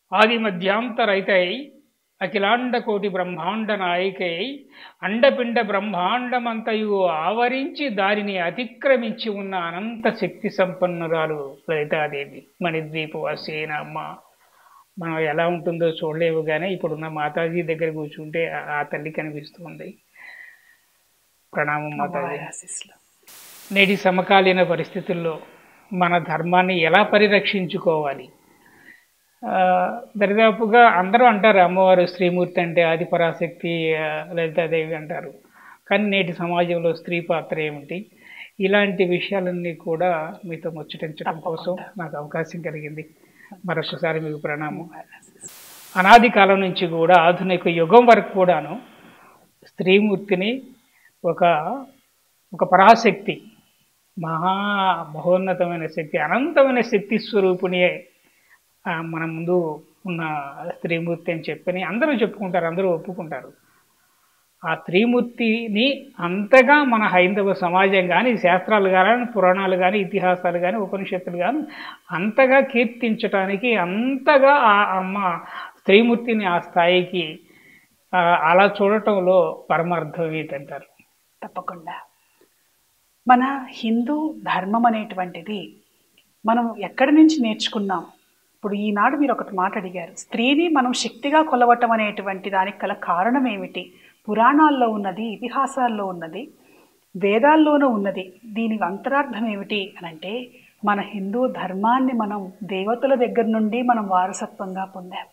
ఆది మధ్యాంతరైతై అఖిలాండ కోటి బ్రహ్మాండ నాయకై అండపిండ బ్రహ్మాండమంతయు ఆవరించి దానిని అతిక్రమించి ఉన్న అనంత శక్తి సంపన్నురాలు లలితాదేవి మణిద్వీపవాసి అయిన అమ్మ మనం ఎలా ఉంటుందో చూడలేవు కానీ ఇప్పుడున్న మాతాజీ దగ్గర కూర్చుంటే ఆ- ఆ తల్లి కనిపిస్తుంది ప్రణామం మాతాజీ అమ్మవారి ఆశీస్సులు నేటి సమకాలీన పరిస్థితుల్లో మన ధర్మాన్ని ఎలా పరిరక్షించుకోవాలి ఆ, దరిదాపుగా అందరూ అంటారు అమ్మవారు శ్రీమూర్తి అంటే ఆది పరాశక్తి ఆ, లలితాదేవి అంటారు కానీ నేటి సమాజంలో స్త్రీ పాత్ర ఏమిటి ఇలాంటి విషయాలన్నీ కూడా మీతో ముచ్చటించడం కోసం నాకు అవకాశం కలిగింది మరొకసారి మీకు ప్రణామం అమ్మవారి ఆశీస్సులు అనాది కాలం నుంచి కూడా ఆధునిక యుగం వరకు కూడాను స్త్రీమూర్తిని ఒక ఒక పరాశక్తి మహా మహోన్నతమైన శక్తి అనంతమైన శక్తి స్వరూపిణియే ఆ, మన ముందు ఉన్న స్త్రీమూర్తి అని చెప్పని అందరూ చెప్పుకుంటారు అందరూ ఒప్పుకుంటారు ఆ స్త్రీమూర్తిని అంతగా మన హైందవ సమాజం కానీ శాస్త్రాలు కానీ పురాణాలు కానీ ఇతిహాసాలు కానీ ఉపనిషత్తులు కానీ అంతగా కీర్తించటానికి అంతగా ఆ అమ్మ స్త్రీమూర్తిని ఆ స్థాయికి ఆ, అలా చూడటంలో పరమార్థం ఏంటంటారు తప్పకుండా మన హిందూ ధర్మం అనేటువంటిది మనం ఎక్కడి నుంచి నేర్చుకున్నాం ఇప్పుడు ఈనాడు మీరు ఒకటి మాట అడిగారు స్త్రీని మనం శక్తిగా కొలవటం అనేటువంటి దానికి గల కారణం ఏమిటి పురాణాల్లో ఉన్నది ఇతిహాసాల్లో ఉన్నది వేదాల్లోనూ ఉన్నది దీనికి అంతరార్థం ఏమిటి అని అంటే మన హిందూ ధర్మాన్ని మనం దేవతల దగ్గర నుండి మనం వారసత్వంగా పొందాం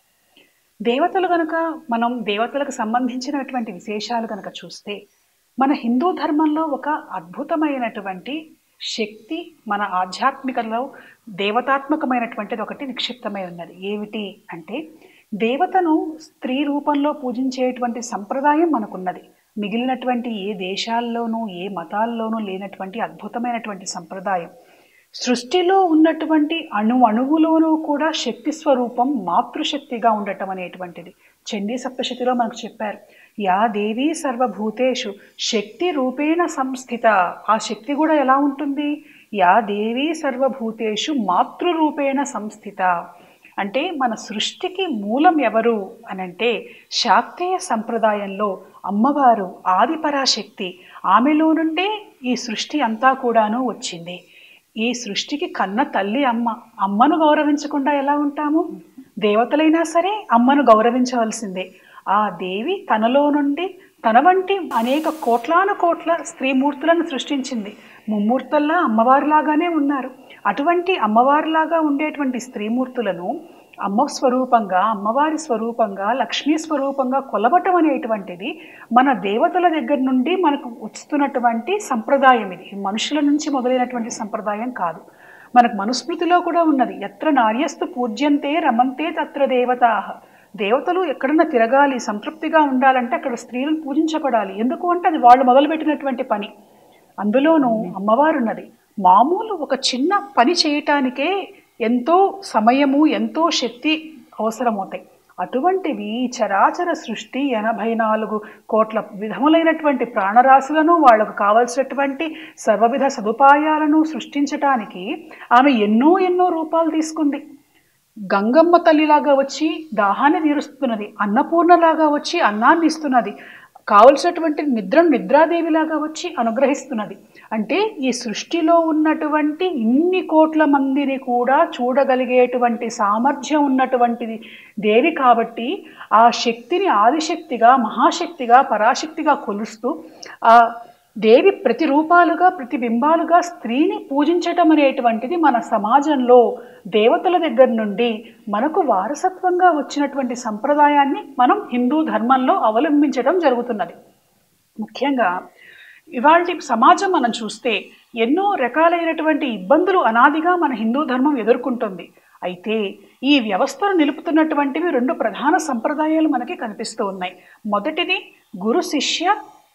దేవతలు కనుక మనం దేవతలకు సంబంధించినటువంటి విశేషాలు కనుక చూస్తే మన హిందూ ధర్మంలో ఒక అద్భుతమైనటువంటి శక్తి మన ఆధ్యాత్మికలో దేవతాత్మకమైనటువంటిది ఒకటి నిక్షిప్తమై ఉన్నది ఏమిటి అంటే దేవతను స్త్రీ రూపంలో పూజించేటువంటి సంప్రదాయం మనకున్నది మిగిలినటువంటి ఏ దేశాల్లోనూ ఏ మతాల్లోనూ లేనటువంటి అద్భుతమైనటువంటి సంప్రదాయం సృష్టిలో ఉన్నటువంటి అణు అణువులోనూ కూడా శక్తి స్వరూపం మాతృశక్తిగా ఉండటం అనేటువంటిది చండీ సప్తశతిలో మనకు చెప్పారు యా దేవీ సర్వభూతేషు శక్తి రూపేణ సంస్థిత ఆ శక్తి కూడా ఎలా ఉంటుంది యా దేవీ సర్వభూతేషు మాతృరూపేణ సంస్థిత అంటే మన సృష్టికి మూలం ఎవరు అనంటే శాక్తేయ సంప్రదాయంలో అమ్మవారు ఆదిపరాశక్తి ఆమెలో నుండే ఈ సృష్టి అంతా కూడాను వచ్చింది ఈ సృష్టికి కన్న తల్లి అమ్మ అమ్మను గౌరవించకుండా ఎలా ఉంటాము దేవతలైనా సరే అమ్మను గౌరవించవలసిందే ఆ దేవి తనలో నుండి తన వంటి అనేక కోట్లాను కోట్ల స్త్రీమూర్తులను సృష్టించింది ముమ్మూర్తుల్లా అమ్మవారిలాగానే ఉన్నారు అటువంటి అమ్మవారిలాగా ఉండేటువంటి స్త్రీమూర్తులను అమ్మ స్వరూపంగా అమ్మవారి స్వరూపంగా లక్ష్మీ స్వరూపంగా కొలవటం అనేటువంటిది మన దేవతల దగ్గర నుండి మనకు వస్తున్నటువంటి సంప్రదాయం ఇది మనుషుల నుంచి మొదలైనటువంటి సంప్రదాయం కాదు మనకు మనుస్మృతిలో కూడా ఉన్నది ఎత్ర నార్యస్తు పూజ్యంతే రమంతే తత్ర దేవతా దేవతలు ఎక్కడన్నా తిరగాలి సంతృప్తిగా ఉండాలంటే అక్కడ స్త్రీలను పూజించబడాలి ఎందుకు అంటే అది వాళ్ళు మొదలుపెట్టినటువంటి పని అందులోనూ అమ్మవారు ఉన్నది మామూలు ఒక చిన్న పని చేయటానికే ఎంతో సమయము ఎంతో శక్తి అవసరమవుతాయి అటువంటివి ఈ చరాచర సృష్టి ఎనభై నాలుగు కోట్ల విధములైనటువంటి ప్రాణరాశులను వాళ్ళకు కావలసినటువంటి సర్వవిధ సదుపాయాలను సృష్టించటానికి ఆమె ఎన్నో ఎన్నో రూపాలు తీసుకుంది గంగమ్మ తల్లిలాగా వచ్చి దాహాన్ని తీరుస్తున్నది అన్నపూర్ణలాగా వచ్చి అన్నాన్ని ఇస్తున్నది కావలసినటువంటి నిద్రను నిద్రాదేవిలాగా వచ్చి అనుగ్రహిస్తున్నది అంటే ఈ సృష్టిలో ఉన్నటువంటి ఇన్ని కోట్ల మందిని కూడా చూడగలిగేటువంటి సామర్థ్యం ఉన్నటువంటిది దేవి కాబట్టి ఆ శక్తిని ఆదిశక్తిగా మహాశక్తిగా పరాశక్తిగా కొలుస్తూ ఆ దేవి ప్రతి రూపాలుగా ప్రతిబింబాలుగా స్త్రీని పూజించటం అనేటువంటిది మన సమాజంలో దేవతల దగ్గర నుండి మనకు వారసత్వంగా వచ్చినటువంటి సంప్రదాయాన్ని మనం హిందూ ధర్మంలో అవలంబించడం జరుగుతున్నది ముఖ్యంగా ఇవాళ సమాజం మనం చూస్తే ఎన్నో రకాలైనటువంటి ఇబ్బందులు అనాదిగా మన హిందూ ధర్మం ఎదుర్కొంటుంది అయితే ఈ వ్యవస్థను నిలుపుతున్నటువంటివి రెండు ప్రధాన సంప్రదాయాలు మనకి కనిపిస్తూ ఉన్నాయి మొదటిది గురు శిష్య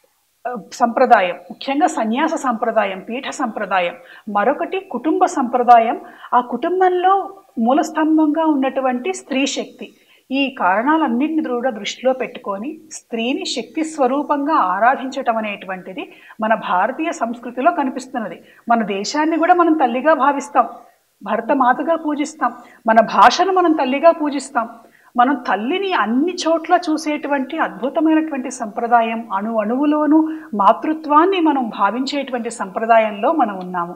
ఆ, సంప్రదాయం ముఖ్యంగా సన్యాస సంప్రదాయం పీఠ సంప్రదాయం మరొకటి కుటుంబ సంప్రదాయం ఆ కుటుంబంలో మూలస్తంభంగా ఉన్నటువంటి స్త్రీ శక్తి ఈ కారణాలన్నింటిని కూడా దృష్టిలో పెట్టుకొని స్త్రీని శక్తి స్వరూపంగా ఆరాధించటం అనేటువంటిది మన భారతీయ సంస్కృతిలో కనిపిస్తున్నది మన దేశాన్ని కూడా మనం తల్లిగా భావిస్తాం భరత మాతగా పూజిస్తాం మన భాషను మనం తల్లిగా పూజిస్తాం మనం తల్లిని అన్ని చోట్ల చూసేటువంటి అద్భుతమైనటువంటి సంప్రదాయం అణు అణువులోనూ మాతృత్వాన్ని మనం భావించేటువంటి సంప్రదాయంలో మనం ఉన్నాము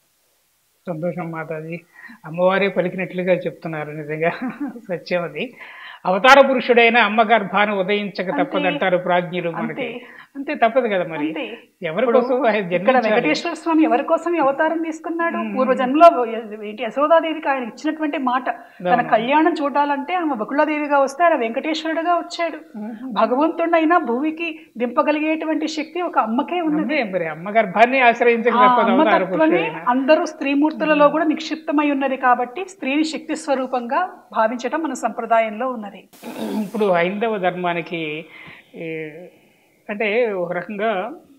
సంతోషం మాతాజీ అమ్మవారే పలికినట్లుగా చెప్తున్నారు నిజంగా సత్యం అది అవతార పురుషుడైన అమ్మ గర్భాన్ని ఉదయించక తప్పదంటారు ప్రాజ్ఞులు మనకి అంతే. అంతే తప్పదు కదా మరి అంతే. ఎవరి ఇప్పుడు కోసం ఆయన ఇక్కడ జన్మించాలి వెంకటేశ్వర స్వామి ఎవరి కోసం ఈ అవతారం తీసుకున్నాడు పూర్వ జన్మలో ఏంటి యశోదాదేవికి ఆయన ఇచ్చినటువంటి మాట తన కళ్యాణం చూడాలంటే ఆమె బకుళాదేవిగా వస్తే ఆయన వెంకటేశ్వరుడుగా వచ్చాడు భగవంతుడైనా భూమికి దింపగలిగేటువంటి శక్తి ఒక అమ్మకే ఉన్నది అదే మరి అమ్మ గర్భాన్ని ఆశ్రయించక ఆ తప్పదు అవతార అమ్మతత్వమే పురుషుడైన అందరూ స్త్రీమూర్తులలో కూడా నిక్షిప్తమై ఉన్నది కాబట్టి స్త్రీని శక్తి స్వరూపంగా భావించడం మన సంప్రదాయంలో ఉన్నది ఇప్పుడు హైందవ ధర్మానికి ఈ, అంటే ఒక రకంగా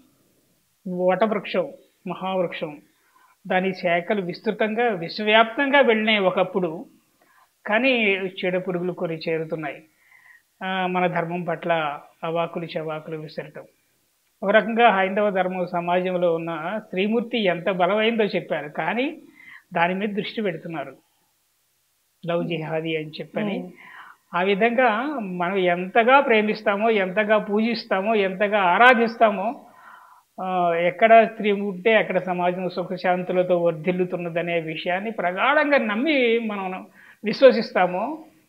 వటవృక్షం మహావృక్షం దాని శాఖలు విస్తృతంగా విశ్వవ్యాప్తంగా వెళ్ళినాయి ఒకప్పుడు కానీ చీడ పురుగులు కొన్ని చేరుతున్నాయి ఆ, మన ధర్మం పట్ల అవాకులు చవాకులు విసరటం ఒక రకంగా హైందవ ధర్మం సమాజంలో ఉన్న స్త్రీమూర్తి ఎంత బలమైందో చెప్పారు కానీ దాని మీద దృష్టి పెడుతున్నారు లవ్ జిహాది అని చెప్పని ఆ విధంగా మనం ఎంతగా ప్రేమిస్తామో ఎంతగా పూజిస్తామో ఎంతగా ఆరాధిస్తామో ఆ, ఎక్కడ స్త్రీ ఉంటే అక్కడ సమాజం సుఖశాంతులతో వర్ధిల్లుతున్నదనే విషయాన్ని ప్రగాఢంగా నమ్మి మనం విశ్వసిస్తామో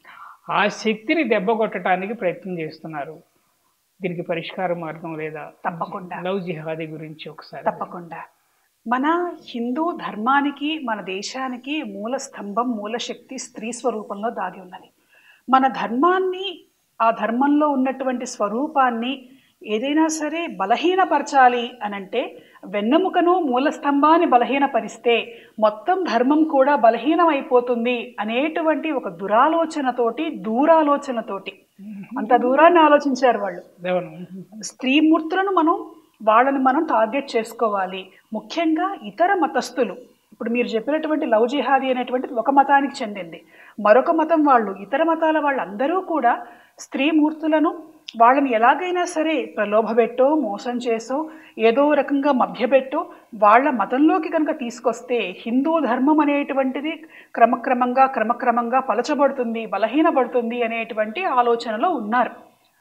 ఆ శక్తిని దెబ్బ కొట్టడానికి ప్రయత్నం చేస్తున్నారు దీనికి పరిష్కార మార్గం లేదా తప్పకుండా లవ్ జిహాది గురించి ఒకసారి తప్పకుండా మన హిందూ ధర్మానికి మన దేశానికి మూల స్తంభం మూల శక్తి స్త్రీ స్వరూపంలో దాగి ఉన్నది మన ధర్మాన్ని ఆ ధర్మంలో ఉన్నటువంటి స్వరూపాన్ని ఏదైనా సరే బలహీనపరచాలి అనంటే వెన్నెముకను మూల స్తంభాన్ని బలహీనపరిస్తే మొత్తం ధర్మం కూడా బలహీనమైపోతుంది అనేటువంటి ఒక దురాలోచనతోటి దూరాలోచనతోటి అంత దూరాన్ని ఆలోచించారు వాళ్ళు దేవను స్త్రీమూర్తులను మనం వాళ్ళని మనం టార్గెట్ చేసుకోవాలి ముఖ్యంగా ఇతర మతస్థులు ఇప్పుడు మీరు చెప్పినటువంటి లవ్ జిహాది అనేటువంటిది ఒక మతానికి చెందింది మరొక మతం వాళ్ళు ఇతర మతాల వాళ్ళందరూ కూడా స్త్రీమూర్తులను వాళ్ళని ఎలాగైనా సరే ప్రలోభపెట్టో మోసం చేసో ఏదో రకంగా మభ్యపెట్టో వాళ్ళ మతంలోకి కనుక తీసుకొస్తే హిందూ ధర్మం అనేటువంటిది క్రమక్రమంగా క్రమక్రమంగా పలచబడుతుంది బలహీనపడుతుంది అనేటువంటి ఆలోచనలో ఉన్నారు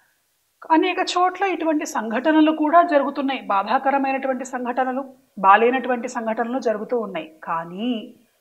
అనేక చోట్ల ఇటువంటి సంఘటనలు కూడా జరుగుతున్నాయి బాధాకరమైనటువంటి సంఘటనలు బాలేనటువంటి సంఘటనలు జరుగుతూ ఉన్నాయి కానీ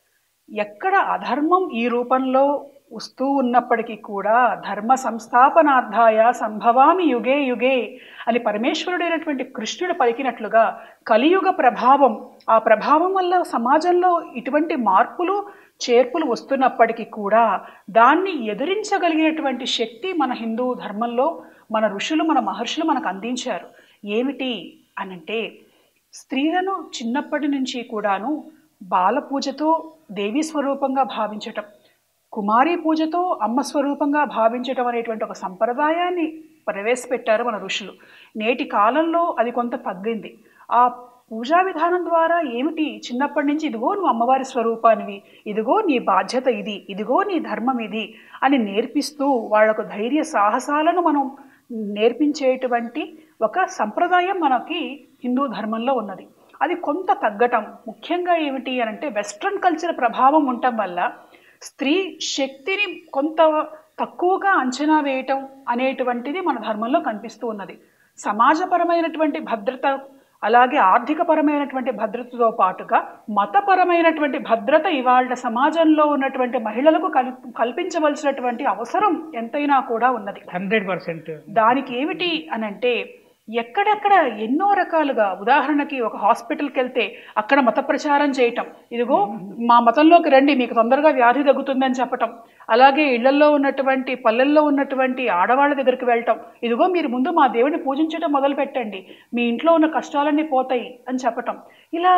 ఎక్కడ అధర్మం ఈ రూపంలో వస్తూ ఉన్నప్పటికీ కూడా ధర్మ సంస్థాపనార్థాయ సంభవామి యుగే యుగే అని పరమేశ్వరుడైనటువంటి కృష్ణుడు పలికినట్లుగా కలియుగ ప్రభావం ఆ ప్రభావం వల్ల సమాజంలో ఇటువంటి మార్పులు చేర్పులు వస్తున్నప్పటికీ కూడా దాన్ని ఎదిరించగలిగినటువంటి శక్తి మన హిందూ ధర్మంలో మన ఋషులు మన మహర్షులు మనకు అందించారు ఏమిటి అనంటే స్త్రీలను చిన్నప్పటి నుంచి కూడాను బాల పూజతో దేవీ స్వరూపంగా భావించటం కుమారి పూజతో అమ్మ స్వరూపంగా భావించటం అనేటువంటి ఒక సంప్రదాయాన్ని ప్రవేశపెట్టారు మన ఋషులు నేటి కాలంలో అది కొంత తగ్గింది ఆ పూజా విధానం ద్వారా ఏమిటి చిన్నప్పటి నుంచి ఇదిగో నువ్వు అమ్మవారి స్వరూపానివి ఇదిగో నీ బాధ్యత ఇది ఇదిగో నీ ధర్మం ఇది అని నేర్పిస్తూ వాళ్లకు ధైర్య సాహసాలను మనం నేర్పించేటువంటి ఒక సంప్రదాయం మనకి హిందూ ధర్మంలో ఉన్నది అది కొంత తగ్గటం ముఖ్యంగా ఏమిటి అని అంటే వెస్ట్రన్ కల్చర్ ప్రభావం ఉండటం వల్ల స్త్రీ శక్తిని కొంత తక్కువగా అంచనా వేయటం అనేటువంటిది మన ధర్మంలో కనిపిస్తూ ఉన్నది సమాజపరమైనటువంటి భద్రత అలాగే ఆర్థికపరమైనటువంటి భద్రతతో పాటుగా మతపరమైనటువంటి భద్రత ఇవాళ సమాజంలో ఉన్నటువంటి మహిళలకు కల్ కల్పించవలసినటువంటి అవసరం ఎంతైనా కూడా ఉన్నది హండ్రెడ్ పర్సెంట్ దానికి ఏమిటి అని అంటే ఎక్కడెక్కడ ఎన్నో రకాలుగా ఉదాహరణకి ఒక హాస్పిటల్కి వెళ్తే అక్కడ మత ప్రచారం చేయటం ఇదిగో మా మతంలోకి రండి మీకు తొందరగా వ్యాధి తగ్గుతుందని చెప్పటం అలాగే ఇళ్లలో ఉన్నటువంటి పల్లెల్లో ఉన్నటువంటి ఆడవాళ్ళ దగ్గరికి వెళ్ళటం ఇదిగో మీరు ముందు మా దేవుడిని పూజించడం మొదలు పెట్టండి మీ ఇంట్లో ఉన్న కష్టాలన్నీ పోతాయి అని చెప్పటం ఇలా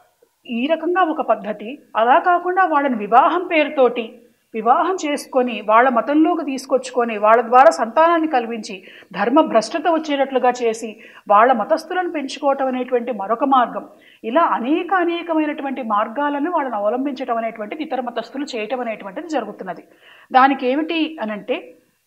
ఈ రకంగా ఒక పద్ధతి అలా కాకుండా వాళ్ళని వివాహం పేరుతోటి వివాహం చేసుకొని వాళ్ళ మతంలోకి తీసుకొచ్చుకొని వాళ్ళ ద్వారా సంతానాన్ని కల్పించి ధర్మ భ్రష్టత వచ్చేటట్లుగా చేసి వాళ్ళ మతస్థులను పెంచుకోవటం అనేటువంటి మరొక మార్గం ఇలా అనేక అనేకమైనటువంటి మార్గాలను వాళ్ళని అవలంబించడం అనేటువంటిది ఇతర మతస్థులు చేయటం అనేటువంటిది జరుగుతున్నది దానికి ఏమిటి అనంటే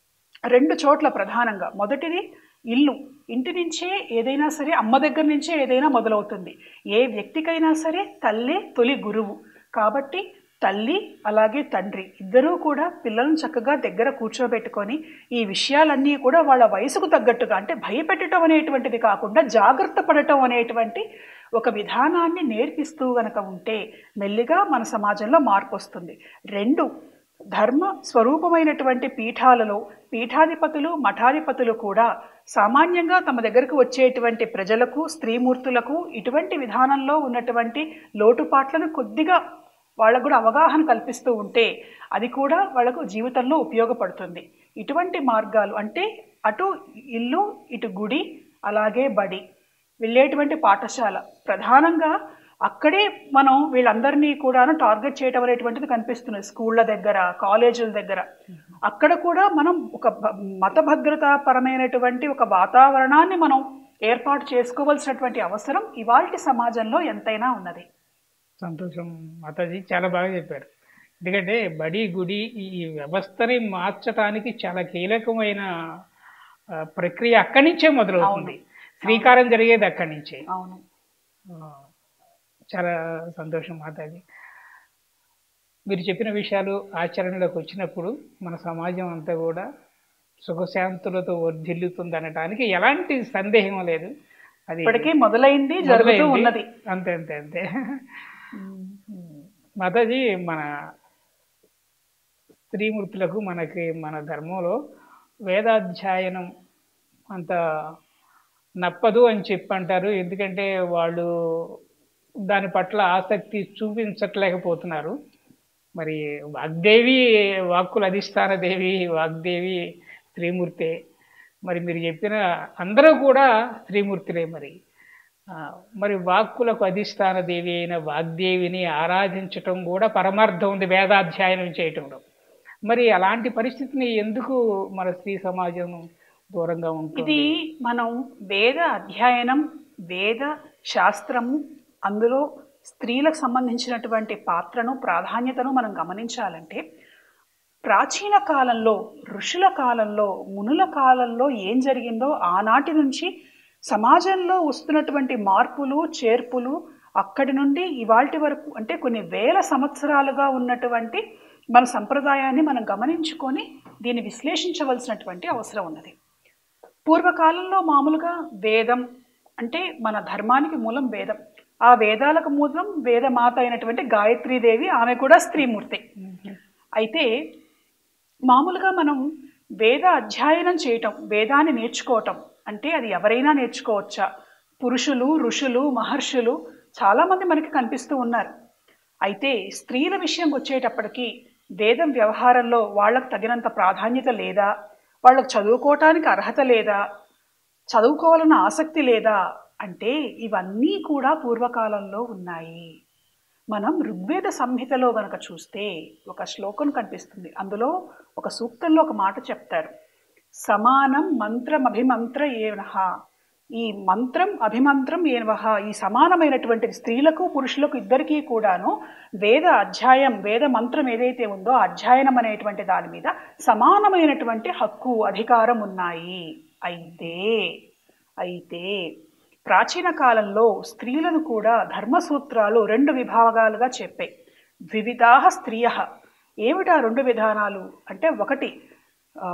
రెండు చోట్ల ప్రధానంగా మొదటిది ఇల్లు ఇంటి నుంచే ఏదైనా సరే అమ్మ దగ్గర నుంచే ఏదైనా మొదలవుతుంది ఏ వ్యక్తికైనా సరే తల్లే తొలి గురువు కాబట్టి తల్లి అలాగే తండ్రి ఇద్దరూ కూడా పిల్లలను చక్కగా దగ్గర కూర్చోబెట్టుకొని ఈ విషయాలన్నీ కూడా వాళ్ళ వయసుకు తగ్గట్టుగా అంటే భయపెట్టడం అనేటువంటిది కాకుండా జాగ్రత్త పడటం అనేటువంటి ఒక విధానాన్ని నేర్పిస్తూ గనక ఉంటే మెల్లిగా మన సమాజంలో మార్పు వస్తుంది రెండు ధర్మ స్వరూపమైనటువంటి పీఠాలలో పీఠాధిపతులు మఠాధిపతులు కూడా సామాన్యంగా తమ దగ్గరకు వచ్చేటువంటి ప్రజలకు స్త్రీమూర్తులకు ఇటువంటి విధానంలో ఉన్నటువంటి లోటుపాట్లను కొద్దిగా వాళ్ళకు కూడా అవగాహన కల్పిస్తూ ఉంటే అది కూడా వాళ్ళకు జీవితంలో ఉపయోగపడుతుంది ఇటువంటి మార్గాలు అంటే అటు ఇల్లు ఇటు గుడి అలాగే బడి వెళ్ళేటువంటి పాఠశాల ప్రధానంగా అక్కడే మనం వీళ్ళందరినీ కూడాను టార్గెట్ చేయటం అనేటువంటిది కనిపిస్తుంది స్కూళ్ళ దగ్గర కాలేజీల దగ్గర అక్కడ కూడా మనం ఒక భ- మత భద్రతా పరమైనటువంటి ఒక వాతావరణాన్ని మనం ఏర్పాటు చేసుకోవాల్సినటువంటి అవసరం ఇవాల్టి సమాజంలో ఎంతైనా ఉన్నది సంతోషం మాతాజీ చాలా బాగా చెప్పారు ఎందుకంటే బడి గుడి ఈ వ్యవస్థని మార్చడానికి చాలా కీలకమైన ఆ, ప్రక్రియ అక్కడి నుంచే మొదలవుతుంది అవును. శ్రీకారం జరిగేది అక్కడి నుంచే అవును ఆ, చాలా సంతోషం మాతాజీ మీరు చెప్పిన విషయాలు ఆచరణలోకి వచ్చినప్పుడు మన సమాజం అంతా కూడా సుఖశాంతులతో వర్ధిల్లుతుంది అనటానికి ఎలాంటి సందేహం లేదు అది ఇప్పటికీ మొదలైంది జరుగుతూ మొదలైంది. ఉన్నది అంతే అంతే అంతే మాతాజీ మన స్త్రీమూర్తులకు మనకి మన ధర్మంలో వేదాధ్యయనం అంత నప్పదు అని చెప్పి అంటారు ఎందుకంటే వాళ్ళు దాని పట్ల ఆసక్తి చూపించట్లేకపోతున్నారు మరి వాగ్దేవి వాక్కుల అధిష్టాన దేవి వాగ్దేవి స్త్రీమూర్తే మరి మీరు చెప్పిన అందరూ కూడా స్త్రీమూర్తులే మరి ఆ, మరి వాక్కులకు అధిష్టాన దేవి అయిన వాగ్దేవిని ఆరాధించటం కూడా పరమార్థం ఉంది వేదాధ్యయనం చేయటంలో మరి అలాంటి పరిస్థితిని ఎందుకు మన స్త్రీ సమాజం దూరంగా ఉంటుంది ఇది మనం వేద అధ్యయనం వేద శాస్త్రము అందులో స్త్రీలకు సంబంధించినటువంటి పాత్రను ప్రాధాన్యతను మనం గమనించాలంటే ప్రాచీన కాలంలో ఋషుల కాలంలో మునుల కాలంలో ఏం జరిగిందో ఆనాటి నుంచి సమాజంలో వస్తున్నటువంటి మార్పులు చేర్పులు అక్కడి నుండి ఇవాల్టి వరకు అంటే కొన్ని వేల సంవత్సరాలుగా ఉన్నటువంటి మన సంప్రదాయాన్ని మనం గమనించుకొని దీన్ని విశ్లేషించవలసినటువంటి అవసరం ఉన్నది పూర్వకాలంలో మామూలుగా వేదం అంటే మన ధర్మానికి మూలం వేదం ఆ వేదాలకు మూలం వేదమాత అయినటువంటి గాయత్రీదేవి ఆమె కూడా స్త్రీమూర్తి అయితే మామూలుగా మనం వేద అధ్యయనం చేయటం వేదాన్ని నేర్చుకోవటం అంటే అది ఎవరైనా నేర్చుకోవచ్చా పురుషులు ఋషులు మహర్షులు చాలామంది మనకి కనిపిస్తూ ఉన్నారు అయితే స్త్రీల విషయం వచ్చేటప్పటికి వేదం వ్యవహారంలో వాళ్ళకు తగినంత ప్రాధాన్యత లేదా వాళ్ళకు చదువుకోవటానికి అర్హత లేదా చదువుకోవాలన్న ఆసక్తి లేదా అంటే ఇవన్నీ కూడా పూర్వకాలంలో ఉన్నాయి మనం ఋగ్వేద సంహితలో గనక చూస్తే ఒక శ్లోకం కనిపిస్తుంది అందులో ఒక సూక్తంలో ఒక మాట చెప్తారు సమానం మంత్రం అభిమంత్ర ఏనహ ఈ మంత్రం అభిమంత్రం ఏనవహ ఈ సమానమైనటువంటి స్త్రీలకు పురుషులకు ఇద్దరికీ కూడాను వేద అధ్యాయం వేద మంత్రం ఏదైతే ఉందో ఆ అధ్యయనం అనేటువంటి దాని మీద సమానమైనటువంటి హక్కు అధికారం ఉన్నాయి అయితే అయితే ప్రాచీన కాలంలో స్త్రీలను కూడా ధర్మసూత్రాలు రెండు విభాగాలుగా చెప్పాయి వివిధాహ స్త్రియ ఏమిటా రెండు విధానాలు అంటే ఒకటి ఆ,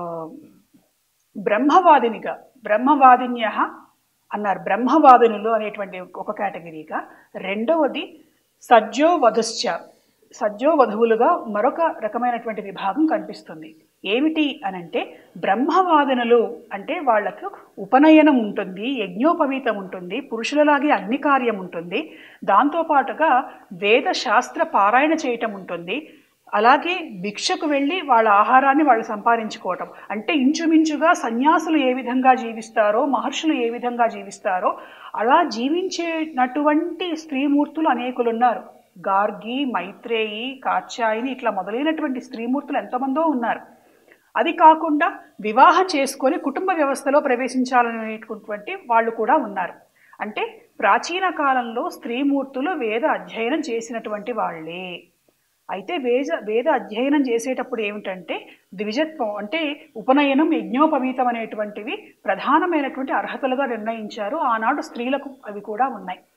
బ్రహ్మవాదినిగా బ్రహ్మవాదిన్య అన్నారు బ్రహ్మవాదినులు అనేటువంటి ఒక కేటగిరీగా రెండవది సజ్జో వధుశ్చ సజ్జో వధువులుగా మరొక రకమైనటువంటి విభాగం కనిపిస్తుంది ఏమిటి అనంటే బ్రహ్మవాదనులు అంటే వాళ్లకు ఉపనయనం ఉంటుంది యజ్ఞోపవీతం ఉంటుంది పురుషులలాగే అగ్ని కార్యం ఉంటుంది దాంతోపాటుగా వేద శాస్త్ర పారాయణ చేయటం ఉంటుంది అలాగే భిక్షకు వెళ్ళి వాళ్ళ ఆహారాన్ని వాళ్ళు సంపాదించుకోవటం అంటే ఇంచుమించుగా సన్యాసులు ఏ విధంగా జీవిస్తారో మహర్షులు ఏ విధంగా జీవిస్తారో అలా జీవించేటటువంటి స్త్రీమూర్తులు అనేకులు ఉన్నారు గార్గి మైత్రేయి కాత్యాయిని ఇట్లా మొదలైనటువంటి స్త్రీమూర్తులు ఎంతమందో ఉన్నారు అది కాకుండా వివాహం చేసుకొని కుటుంబ వ్యవస్థలో ప్రవేశించాలనేటువంటి వాళ్ళు కూడా ఉన్నారు అంటే ప్రాచీన కాలంలో స్త్రీమూర్తులు వేద అధ్యయనం చేసినటువంటి వాళ్ళే అయితే వేద వేద అధ్యయనం చేసేటప్పుడు ఏమిటంటే ద్విజత్వం అంటే ఉపనయనం యజ్ఞోపవీతం అనేటువంటివి ప్రధానమైనటువంటి అర్హతలుగా నిర్ణయించారు ఆనాడు స్త్రీలకు అవి కూడా ఉన్నాయి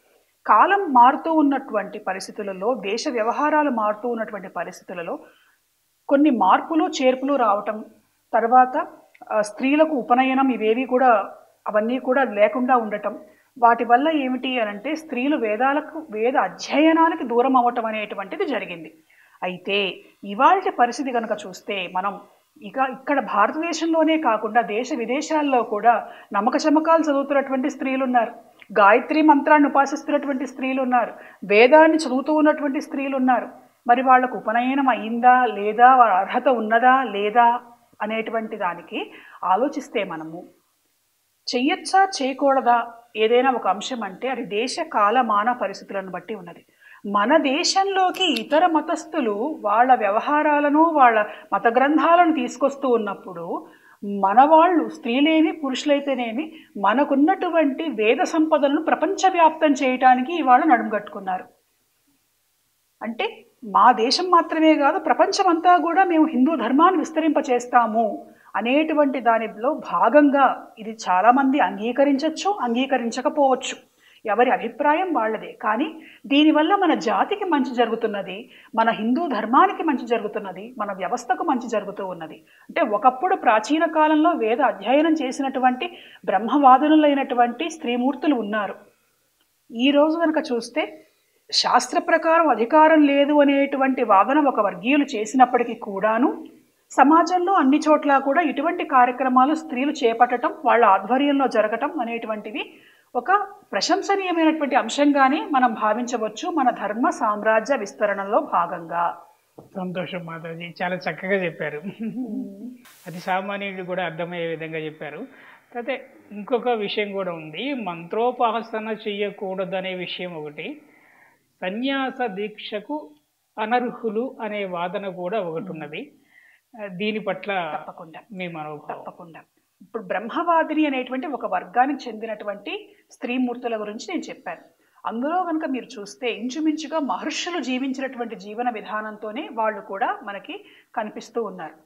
కాలం మారుతూ ఉన్నటువంటి పరిస్థితులలో దేశ వ్యవహారాలు మారుతూ ఉన్నటువంటి పరిస్థితులలో కొన్ని మార్పులు చేర్పులు రావటం తర్వాత ఆ, స్త్రీలకు ఉపనయనం ఇవేవి కూడా అవన్నీ కూడా లేకుండా ఉండటం వాటి వల్ల ఏమిటి అని అంటే స్త్రీలు వేదాలకు వేద అధ్యయనాలకి దూరం అవ్వటం అనేటువంటిది జరిగింది అయితే ఇవాళ పరిస్థితి కనుక చూస్తే మనం ఇక ఇక్కడ భారతదేశంలోనే కాకుండా దేశ విదేశాల్లో కూడా నమ్మక చమకాలు చదువుతున్నటువంటి స్త్రీలు ఉన్నారు గాయత్రి మంత్రాన్ని ఉపాసిస్తున్నటువంటి స్త్రీలు ఉన్నారు వేదాన్ని చదువుతూ ఉన్నటువంటి స్త్రీలు ఉన్నారు మరి వాళ్ళకు ఉపనయనం అయిందా లేదా వాళ్ళ అర్హత ఉన్నదా లేదా అనేటువంటి దానికి ఆలోచిస్తే మనము చెయ్యొచ్చా చేయకూడదా ఏదైనా ఒక అంశం అంటే అది దేశ కాలమాన పరిస్థితులను బట్టి ఉన్నది మన దేశంలోకి ఇతర మతస్థులు వాళ్ళ వ్యవహారాలను వాళ్ళ మత గ్రంథాలను తీసుకొస్తూ ఉన్నప్పుడు మన వాళ్ళు స్త్రీలేమి పురుషులైతేనేమి మనకున్నటువంటి వేద సంపదలను ప్రపంచవ్యాప్తం చేయటానికి ఇవాళ నడుము కట్టుకున్నారు అంటే మా దేశం మాత్రమే కాదు ప్రపంచమంతా కూడా మేము హిందూ ధర్మాన్ని విస్తరింపచేస్తాము అనేటువంటి దానిలో భాగంగా ఇది చాలామంది అంగీకరించవచ్చు అంగీకరించకపోవచ్చు ఎవరి అభిప్రాయం వాళ్ళదే కానీ దీనివల్ల మన జాతికి మంచి జరుగుతున్నది మన హిందూ ధర్మానికి మంచి జరుగుతున్నది మన వ్యవస్థకు మంచి జరుగుతూ ఉన్నది అంటే ఒకప్పుడు ప్రాచీన కాలంలో వేద అధ్యయనం చేసినటువంటి బ్రహ్మవాదునులైనటువంటి స్త్రీమూర్తులు ఉన్నారు ఈ రోజు కనుక చూస్తే శాస్త్ర ప్రకారం అధికారం లేదు అనేటువంటి వాదన ఒక వర్గీయులు చేసినప్పటికీ కూడాను సమాజంలో అన్ని చోట్ల కూడా ఇటువంటి కార్యక్రమాలు స్త్రీలు చేపట్టడం వాళ్ళ ఆధ్వర్యంలో జరగటం అనేటువంటివి ఒక ప్రశంసనీయమైనటువంటి అంశంగానే మనం భావించవచ్చు మన ధర్మ సామ్రాజ్య విస్తరణలో భాగంగా సంతోషం మాతాజీ చాలా చక్కగా చెప్పారు అది సామాన్యుడు కూడా అర్థమయ్యే విధంగా చెప్పారు అయితే ఇంకొక విషయం కూడా ఉంది మంత్రోపాసన చెయ్యకూడదనే విషయం ఒకటి సన్యాస దీక్షకు అనర్హులు అనే వాదన కూడా ఒకటి ఉన్నది ఆ, దీని పట్ల తప్పకుండా మీ మనోభావం తప్పకుండా ఇప్పుడు బ్రహ్మవాదిని అనేటువంటి ఒక వర్గానికి చెందినటువంటి స్త్రీమూర్తుల గురించి నేను చెప్పాను అందులో కనుక మీరు చూస్తే ఇంచుమించుగా మహర్షులు జీవించినటువంటి జీవన విధానంతోనే వాళ్ళు కూడా మనకి కనిపిస్తూ ఉన్నారు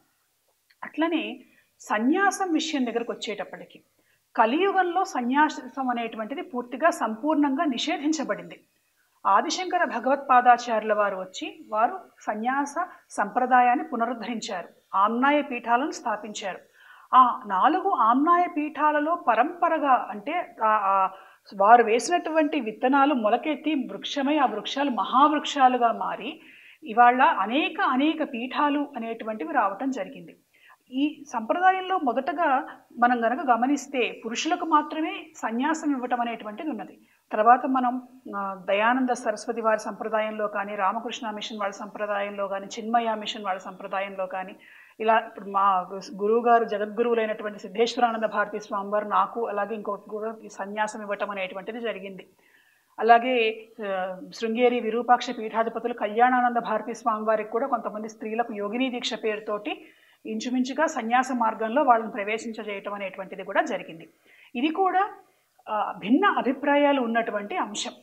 అట్లనే సన్యాసం విషయం దగ్గరకు వచ్చేటప్పటికి కలియుగంలో సన్యాసం అనేటువంటిది పూర్తిగా సంపూర్ణంగా నిషేధించబడింది ఆదిశంకర భగవత్పాదాచార్యుల వారు వచ్చి వారు సన్యాస సంప్రదాయాన్ని పునరుద్ధరించారు ఆమ్నాయ పీఠాలను స్థాపించారు ఆ నాలుగు ఆమ్నాయ పీఠాలలో పరంపరగా అంటే ఆ- ఆ వారు వేసినటువంటి విత్తనాలు మొలకెత్తి వృక్షమై ఆ వృక్షాలు మహావృక్షాలుగా మారి ఇవాళ అనేక అనేక పీఠాలు అనేటువంటివి రావటం జరిగింది ఈ సంప్రదాయంలో మొదటగా మనం గనక గమనిస్తే పురుషులకు మాత్రమే సన్యాసం ఇవ్వటం అనేటువంటిది ఉన్నది తర్వాత మనం ఆ, దయానంద సరస్వతి వారి సంప్రదాయంలో కానీ రామకృష్ణ మిషన్ వాళ్ళ సంప్రదాయంలో కానీ చిన్మయ మిషన్ వాళ్ళ సంప్రదాయంలో కానీ ఇలా ఇప్పుడు మా గురువు గారు జగద్గురువులైనటువంటి సిద్ధేశ్వరానంద భారతీ స్వామి వారు నాకు అలాగే ఇంకొక కూడా ఈ సన్యాసం ఇవ్వటం అనేటువంటిది జరిగింది అలాగే ఆ, శృంగేరి విరూపాక్ష పీఠాధిపతులు కళ్యాణానంద భారతీ స్వామి వారికి కూడా కొంతమంది స్త్రీలకు యోగిని దీక్ష పేరుతోటి ఇంచుమించుగా సన్యాస మార్గంలో వాళ్ళని ప్రవేశించజేయటం అనేటువంటిది కూడా జరిగింది ఇది కూడా ఆ, భిన్న అభిప్రాయాలు ఉన్నటువంటి అంశం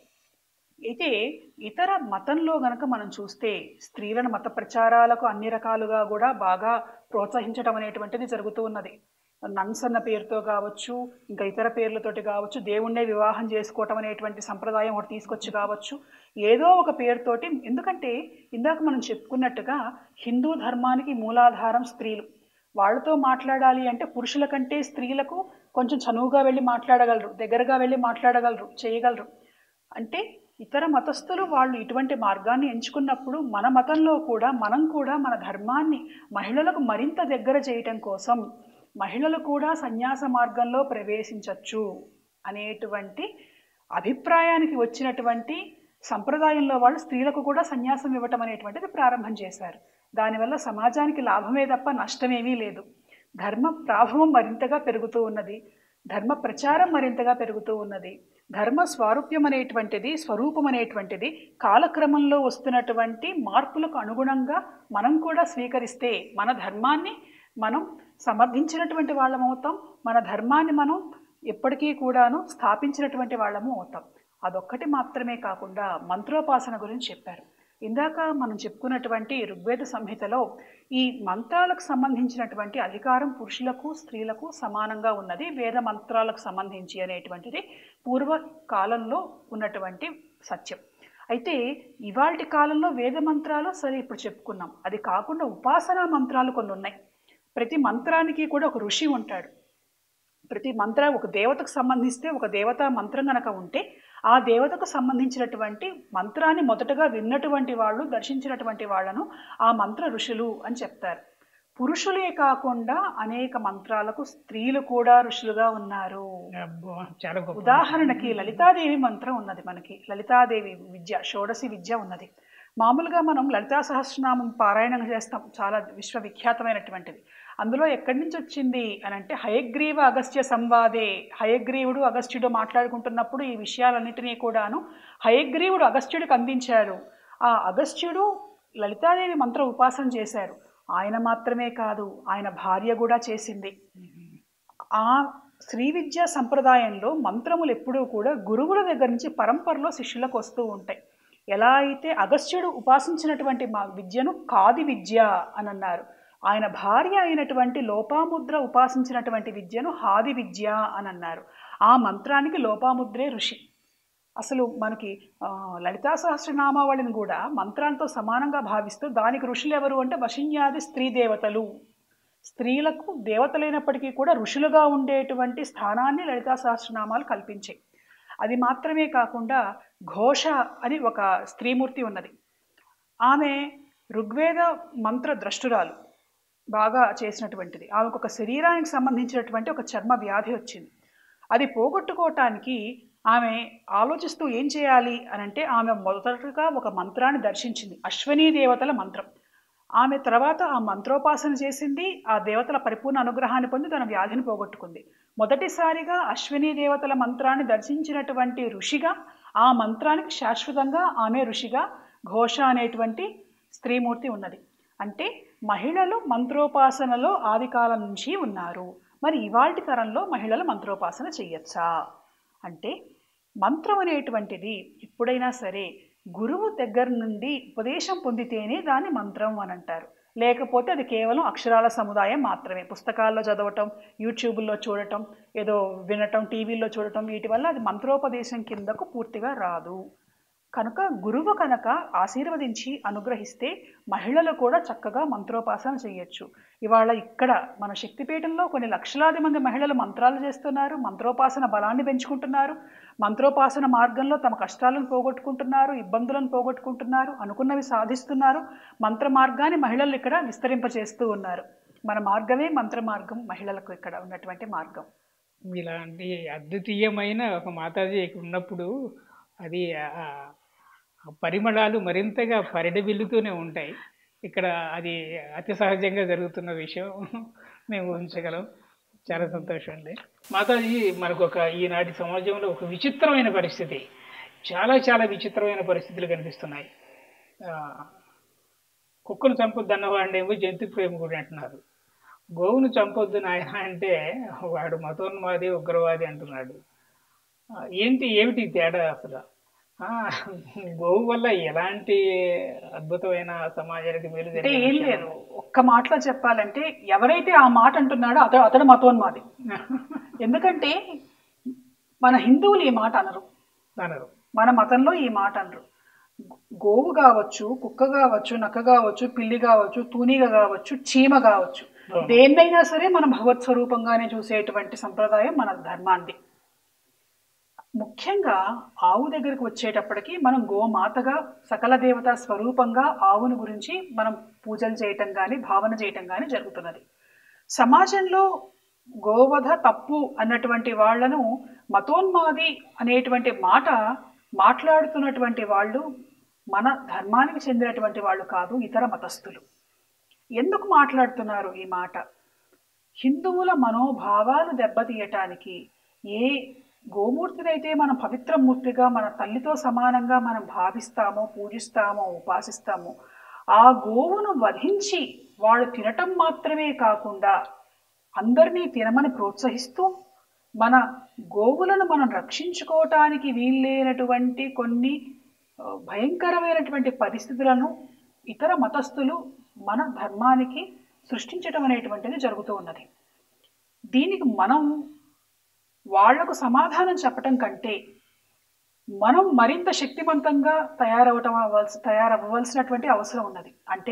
అయితే ఇతర మతంలో గనక మనం చూస్తే స్త్రీలను మత ప్రచారాలకు అన్ని రకాలుగా కూడా బాగా ప్రోత్సహించడం అనేటువంటిది జరుగుతూ ఉన్నది నన్స్ అన్న పేరుతో కావచ్చు ఇంకా ఇతర పేర్లతోటి కావచ్చు దేవుణ్ణే వివాహం చేసుకోవటం అనేటువంటి సంప్రదాయం ఒకటి తీసుకొచ్చి కావచ్చు ఏదో ఒక పేరుతోటి ఎందుకంటే ఇందాక మనం చెప్పుకున్నట్టుగా హిందూ ధర్మానికి మూలాధారం స్త్రీలు వాళ్ళతో మాట్లాడాలి అంటే పురుషుల కంటే స్త్రీలకు కొంచెం చనువుగా వెళ్ళి మాట్లాడగలరు దగ్గరగా వెళ్ళి మాట్లాడగలరు చేయగలరు అంటే ఇతర మతస్థులు వాళ్ళు ఇటువంటి మార్గాన్ని ఎంచుకున్నప్పుడు మన మతంలో కూడా మనం కూడా మన ధర్మాన్ని మహిళలకు మరింత దగ్గర చేయటం కోసం మహిళలు కూడా సన్యాస మార్గంలో ప్రవేశించవచ్చు అనేటువంటి అభిప్రాయానికి వచ్చినటువంటి సంప్రదాయంలో వాళ్ళు స్త్రీలకు కూడా సన్యాసం ఇవ్వటం అనేటువంటిది ప్రారంభం చేశారు దానివల్ల సమాజానికి లాభమే తప్ప నష్టమేమీ లేదు ధర్మ ప్రాభవం మరింతగా పెరుగుతూ ఉన్నది ధర్మ ప్రచారం మరింతగా పెరుగుతూ ఉన్నది ధర్మ స్వారూప్యం అనేటువంటిది స్వరూపం అనేటువంటిది కాలక్రమంలో వస్తున్నటువంటి మార్పులకు అనుగుణంగా మనం కూడా స్వీకరిస్తే మన ధర్మాన్ని మనం సమర్థించినటువంటి వాళ్ళం అవుతాం మన ధర్మాన్ని మనం ఎప్పటికీ కూడాను స్థాపించినటువంటి వాళ్ళము అవుతాం అదొక్కటి మాత్రమే కాకుండా మంత్రోపాసన గురించి చెప్పారు ఇందాక మనం చెప్పుకున్నటువంటి ఋగ్వేద సంహితలో ఈ మంత్రాలకు సంబంధించినటువంటి అధికారం పురుషులకు స్త్రీలకు సమానంగా ఉన్నది వేద మంత్రాలకు సంబంధించి అనేటువంటిది పూర్వ కాలంలో ఉన్నటువంటి సత్యం అయితే ఇవాళ కాలంలో వేద మంత్రాలు సరే ఇప్పుడు చెప్పుకున్నాం అది కాకుండా ఉపాసనా మంత్రాలు కొన్ని ఉన్నాయి ప్రతి మంత్రానికి కూడా ఒక ఋషి ఉంటాడు ప్రతి మంత్రం ఒక దేవతకు సంబంధిస్తే ఒక దేవత మంత్రం కనుక ఉంటే ఆ దేవతకు సంబంధించినటువంటి మంత్రాన్ని మొదటగా విన్నటువంటి వాళ్ళు దర్శించినటువంటి వాళ్ళను ఆ మంత్ర ఋషులు అని చెప్తారు పురుషులే కాకుండా అనేక మంత్రాలకు స్త్రీలు కూడా ఋషులుగా ఉన్నారు అబ్బో, చాలా గొప్ప ఉదాహరణకి లలితాదేవి మంత్రం ఉన్నది మనకి లలితాదేవి విద్య షోడశి విద్య ఉన్నది మామూలుగా మనం లలితా సహస్రనామం పారాయణం చేస్తాం చాలా విశ్వవిఖ్యాతమైనటువంటిది అందులో ఎక్కడి నుంచి వచ్చింది అని అంటే హయగ్రీవ అగస్త్య సంవాదే హయగ్రీవుడు అగస్త్యుడు మాట్లాడుకుంటున్నప్పుడు ఈ విషయాలన్నింటినీ కూడాను హయగ్రీవుడు అగస్త్యుడికి అందించాడు ఆ అగస్త్యుడు లలితాదేవి మంత్ర ఉపాసన చేశారు ఆయన మాత్రమే కాదు ఆయన భార్య కూడా చేసింది ఆ శ్రీ విద్యా సంప్రదాయంలో మంత్రములు ఎప్పుడూ కూడా గురువుల దగ్గర నుంచి పరంపరలో శిష్యులకు వస్తూ ఉంటాయి ఎలా అయితే అగస్త్యుడు ఉపాసించినటువంటి మా విద్యను కాది విద్య అని అన్నారు ఆయన భార్య అయినటువంటి లోపాముద్ర ఉపాసించినటువంటి విద్యను హాది విద్య అని అన్నారు ఆ మంత్రానికి లోపాముద్రే ఋషి అసలు మనకి ఆ, లలితా సహస్రనామావళిని కూడా మంత్రాలతో సమానంగా భావిస్తూ దానికి ఋషులు ఎవరు అంటే వశిన్యాది స్త్రీ దేవతలు స్త్రీలకు దేవతలైనప్పటికీ కూడా ఋషులుగా ఉండేటువంటి స్థానాన్ని లలితా సహస్రనామాలు కల్పించాయి అది మాత్రమే కాకుండా ఘోష అని ఒక స్త్రీమూర్తి ఉన్నది ఆమె ఋగ్వేద మంత్ర ద్రష్టురాలు బాగా చేసినటువంటిది ఆమెకు ఒక శరీరానికి సంబంధించినటువంటి ఒక చర్మ వ్యాధి వచ్చింది అది పోగొట్టుకోవటానికి ఆమె ఆలోచిస్తూ ఏం చేయాలి అని అంటే ఆమె మొదటగా ఒక మంత్రాన్ని దర్శించింది అశ్వనీ దేవతల మంత్రం ఆమె తర్వాత ఆ మంత్రోపాసన చేసింది ఆ దేవతల పరిపూర్ణ అనుగ్రహాన్ని పొంది తన వ్యాధిని పోగొట్టుకుంది మొదటిసారిగా అశ్విని దేవతల మంత్రాన్ని దర్శించినటువంటి ఋషిగా ఆ మంత్రానికి శాశ్వతంగా ఆమె ఋషిగా ఘోష అనేటువంటి స్త్రీమూర్తి ఉన్నది అంటే మహిళలు మంత్రోపాసనలో ఆదికాలం నుంచి ఉన్నారు మరి ఇవాల్టి తరంలో మహిళలు మంత్రోపాసన చెయ్యొచ్చా అంటే మంత్రం అనేటువంటిది ఎప్పుడైనా సరే గురువు దగ్గర నుండి ఉపదేశం పొందితేనే దాన్ని మంత్రం అని అంటారు లేకపోతే అది కేవలం అక్షరాల సముదాయం మాత్రమే పుస్తకాల్లో చదవటం యూట్యూబ్లో చూడటం ఏదో వినటం టీవీల్లో చూడటం వీటి వల్ల అది మంత్రోపదేశం కిందకు పూర్తిగా రాదు కనుక గురువు కనుక ఆశీర్వదించి అనుగ్రహిస్తే మహిళలు కూడా చక్కగా మంత్రోపాసన చేయొచ్చు ఇవాళ ఇక్కడ మన శక్తిపీఠంలో కొన్ని లక్షలాది మంది మహిళలు మంత్రాలు చేస్తున్నారు మంత్రోపాసన బలాన్ని పెంచుకుంటున్నారు మంత్రోపాసన మార్గంలో తమ కష్టాలను పోగొట్టుకుంటున్నారు ఇబ్బందులను పోగొట్టుకుంటున్నారు అనుకున్నవి సాధిస్తున్నారు మంత్ర మార్గాన్ని మహిళలు ఇక్కడ విస్తరింపచేస్తూ ఉన్నారు మన మార్గమే మంత్ర మార్గం మహిళలకు ఇక్కడ ఉన్నటువంటి మార్గం ఇలాంటి అద్వితీయమైన ఒక మాతాజీ ఇక్కడ ఉన్నప్పుడు అది ఆ ఆ పరిమళాలు మరింతగా పరిడవిల్లుతూనే ఉంటాయి ఇక్కడ అది అతి సహజంగా జరుగుతున్న విషయం మేము ఊహించగలం చాలా సంతోషం అండి మాతాజీ మనకు ఒక ఈనాటి సమాజంలో ఒక విచిత్రమైన పరిస్థితి చాలా చాలా విచిత్రమైన పరిస్థితులు కనిపిస్తున్నాయి ఆ, కుక్కను చంపొద్దు అన్నవాడినేమో జంతు ప్రేమికుడు అంటున్నారు గోవును చంపొద్దు నాయన అంటే వాడు మతోన్మాది ఉగ్రవాది అంటున్నాడు ఆ, ఏంటి ఏమిటి ఈ తేడా అసలు ఆ, గోవు వల్ల ఎలాంటి అద్భుతమైన సమాజానికి మేలు అంటే జరిగే ఏం విషయం? లేదు ఒక్క మాటలో చెప్పాలంటే ఎవరైతే ఆ మాట అంటున్నాడో అతడు అతడు మతోన్మాది ఎందుకంటే మన హిందువులు ఈ మాట అనరు అనరు మన మతంలో ఈ మాట అనరు గోవు కావచ్చు కుక్క కావచ్చు నక్క కావచ్చు పిల్లి కావచ్చు తూనిగ కావచ్చు చీమ కావచ్చు అవును. దేన్నైనా సరే మనం భగవత్ స్వరూపంగానే చూసేటువంటి సంప్రదాయం మన ధర్మాంది ముఖ్యంగా ఆవు దగ్గరికి వచ్చేటప్పటికి మనం గోమాతగా సకల దేవత స్వరూపంగా ఆవును గురించి మనం పూజలు చేయటం కానీ భావన చేయటం కానీ జరుగుతున్నది సమాజంలో గోవధ తప్పు అన్నటువంటి వాళ్ళను మతోన్మాది అనేటువంటి మాట మాట్లాడుతున్నటువంటి వాళ్ళు మన ధర్మానికి చెందినటువంటి వాళ్ళు కాదు ఇతర మతస్థులు ఎందుకు మాట్లాడుతున్నారు ఈ మాట హిందువుల మనోభావాలు దెబ్బతీయటానికి ఏ గోమూర్తినైతే మనం పవిత్ర మూర్తిగా మన తల్లితో సమానంగా మనం భావిస్తామో పూజిస్తామో ఉపాసిస్తామో ఆ గోవును వధించి వాళ్ళు తినటం మాత్రమే కాకుండా అందరినీ తినమని ప్రోత్సహిస్తూ మన గోవులను మనం రక్షించుకోవటానికి వీల్లేనటువంటి కొన్ని ఆ, భయంకరమైనటువంటి పరిస్థితులను ఇతర మతస్థులు మన ధర్మానికి సృష్టించడం అనేటువంటిది జరుగుతూ ఉన్నది దీనికి మనం వాళ్లకు సమాధానం చెప్పటం కంటే మనం మరింత శక్తివంతంగా తయారవటం అవ్వాల్సి తయారవ్వవలసినటువంటి అవసరం ఉన్నది అంటే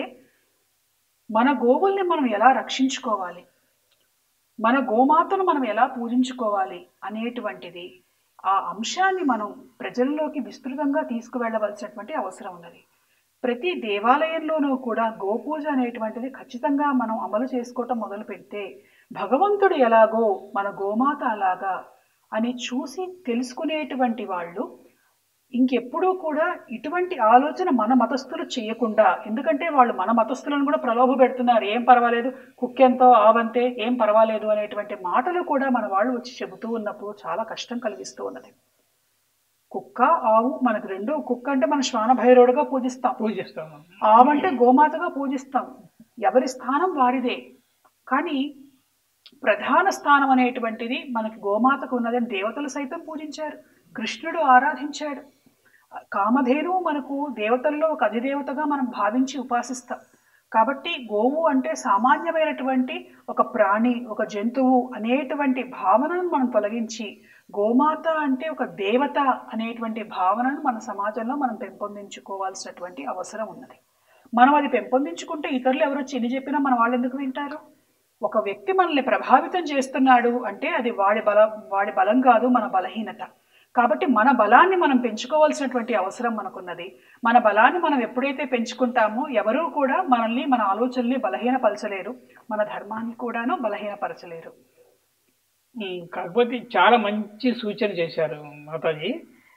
మన గోవుల్ని మనం ఎలా రక్షించుకోవాలి మన గోమాతను మనం ఎలా పూజించుకోవాలి అనేటువంటిది ఆ అంశాన్ని మనం ప్రజల్లోకి విస్తృతంగా తీసుకువెళ్ళవలసినటువంటి అవసరం ఉన్నది ప్రతి దేవాలయంలోనూ కూడా గోపూజ అనేటువంటిది ఖచ్చితంగా మనం అమలు చేసుకోవటం మొదలు పెడితే భగవంతుడు ఎలాగో మన గోమాత అలాగా అని చూసి తెలుసుకునేటువంటి వాళ్ళు ఇంకెప్పుడూ కూడా ఇటువంటి ఆలోచన మన మతస్థులు చేయకుండా ఎందుకంటే వాళ్ళు మన మతస్థులను కూడా ప్రలోభ పెడుతున్నారు ఏం పర్వాలేదు కుక్కెంతో ఆవంతే ఏం పర్వాలేదు అనేటువంటి మాటలు కూడా మన వాళ్ళు వచ్చి చెబుతూ ఉన్నప్పుడు చాలా కష్టం కలిగిస్తూ ఉన్నది కుక్క ఆవు మనకు రెండు కుక్క అంటే మన శ్వాన భైరవుడుగా పూజిస్తాం పూజిస్తాము ఆవంటే గోమాతగా పూజిస్తాం ఎవరి స్థానం వారిదే కానీ ప్రధాన స్థానం అనేటువంటిది మనకి గోమాతకు ఉన్నదని దేవతలు సైతం పూజించారు కృష్ణుడు ఆరాధించాడు కామధేనువు మనకు దేవతల్లో ఒక అధిదేవతగా మనం భావించి ఉపాసిస్తాం కాబట్టి గోవు అంటే సామాన్యమైనటువంటి ఒక ప్రాణి ఒక జంతువు అనేటువంటి భావనను మనం తొలగించి గోమాత అంటే ఒక దేవత అనేటువంటి భావనను మన సమాజంలో మనం పెంపొందించుకోవాల్సినటువంటి అవసరం ఉన్నది మనం అది పెంపొందించుకుంటే ఇతరులు ఎవరు చిన్ని చెప్పినా మన వాళ్ళు ఎందుకు వింటారు ఒక వ్యక్తి మనల్ని ప్రభావితం చేస్తున్నాడు అంటే అది వాడి బలం వాడి బలం కాదు మన బలహీనత కాబట్టి మన బలాన్ని మనం పెంచుకోవాల్సినటువంటి అవసరం మనకున్నది మన బలాన్ని మనం ఎప్పుడైతే పెంచుకుంటామో ఎవరూ కూడా మనల్ని మన ఆలోచనల్ని బలహీనపరచలేరు మన ధర్మాన్ని కూడాను బలహీనపరచలేరు ఉమ్, కాకపోతే చాలా మంచి సూచన చేశారు మాతాజీ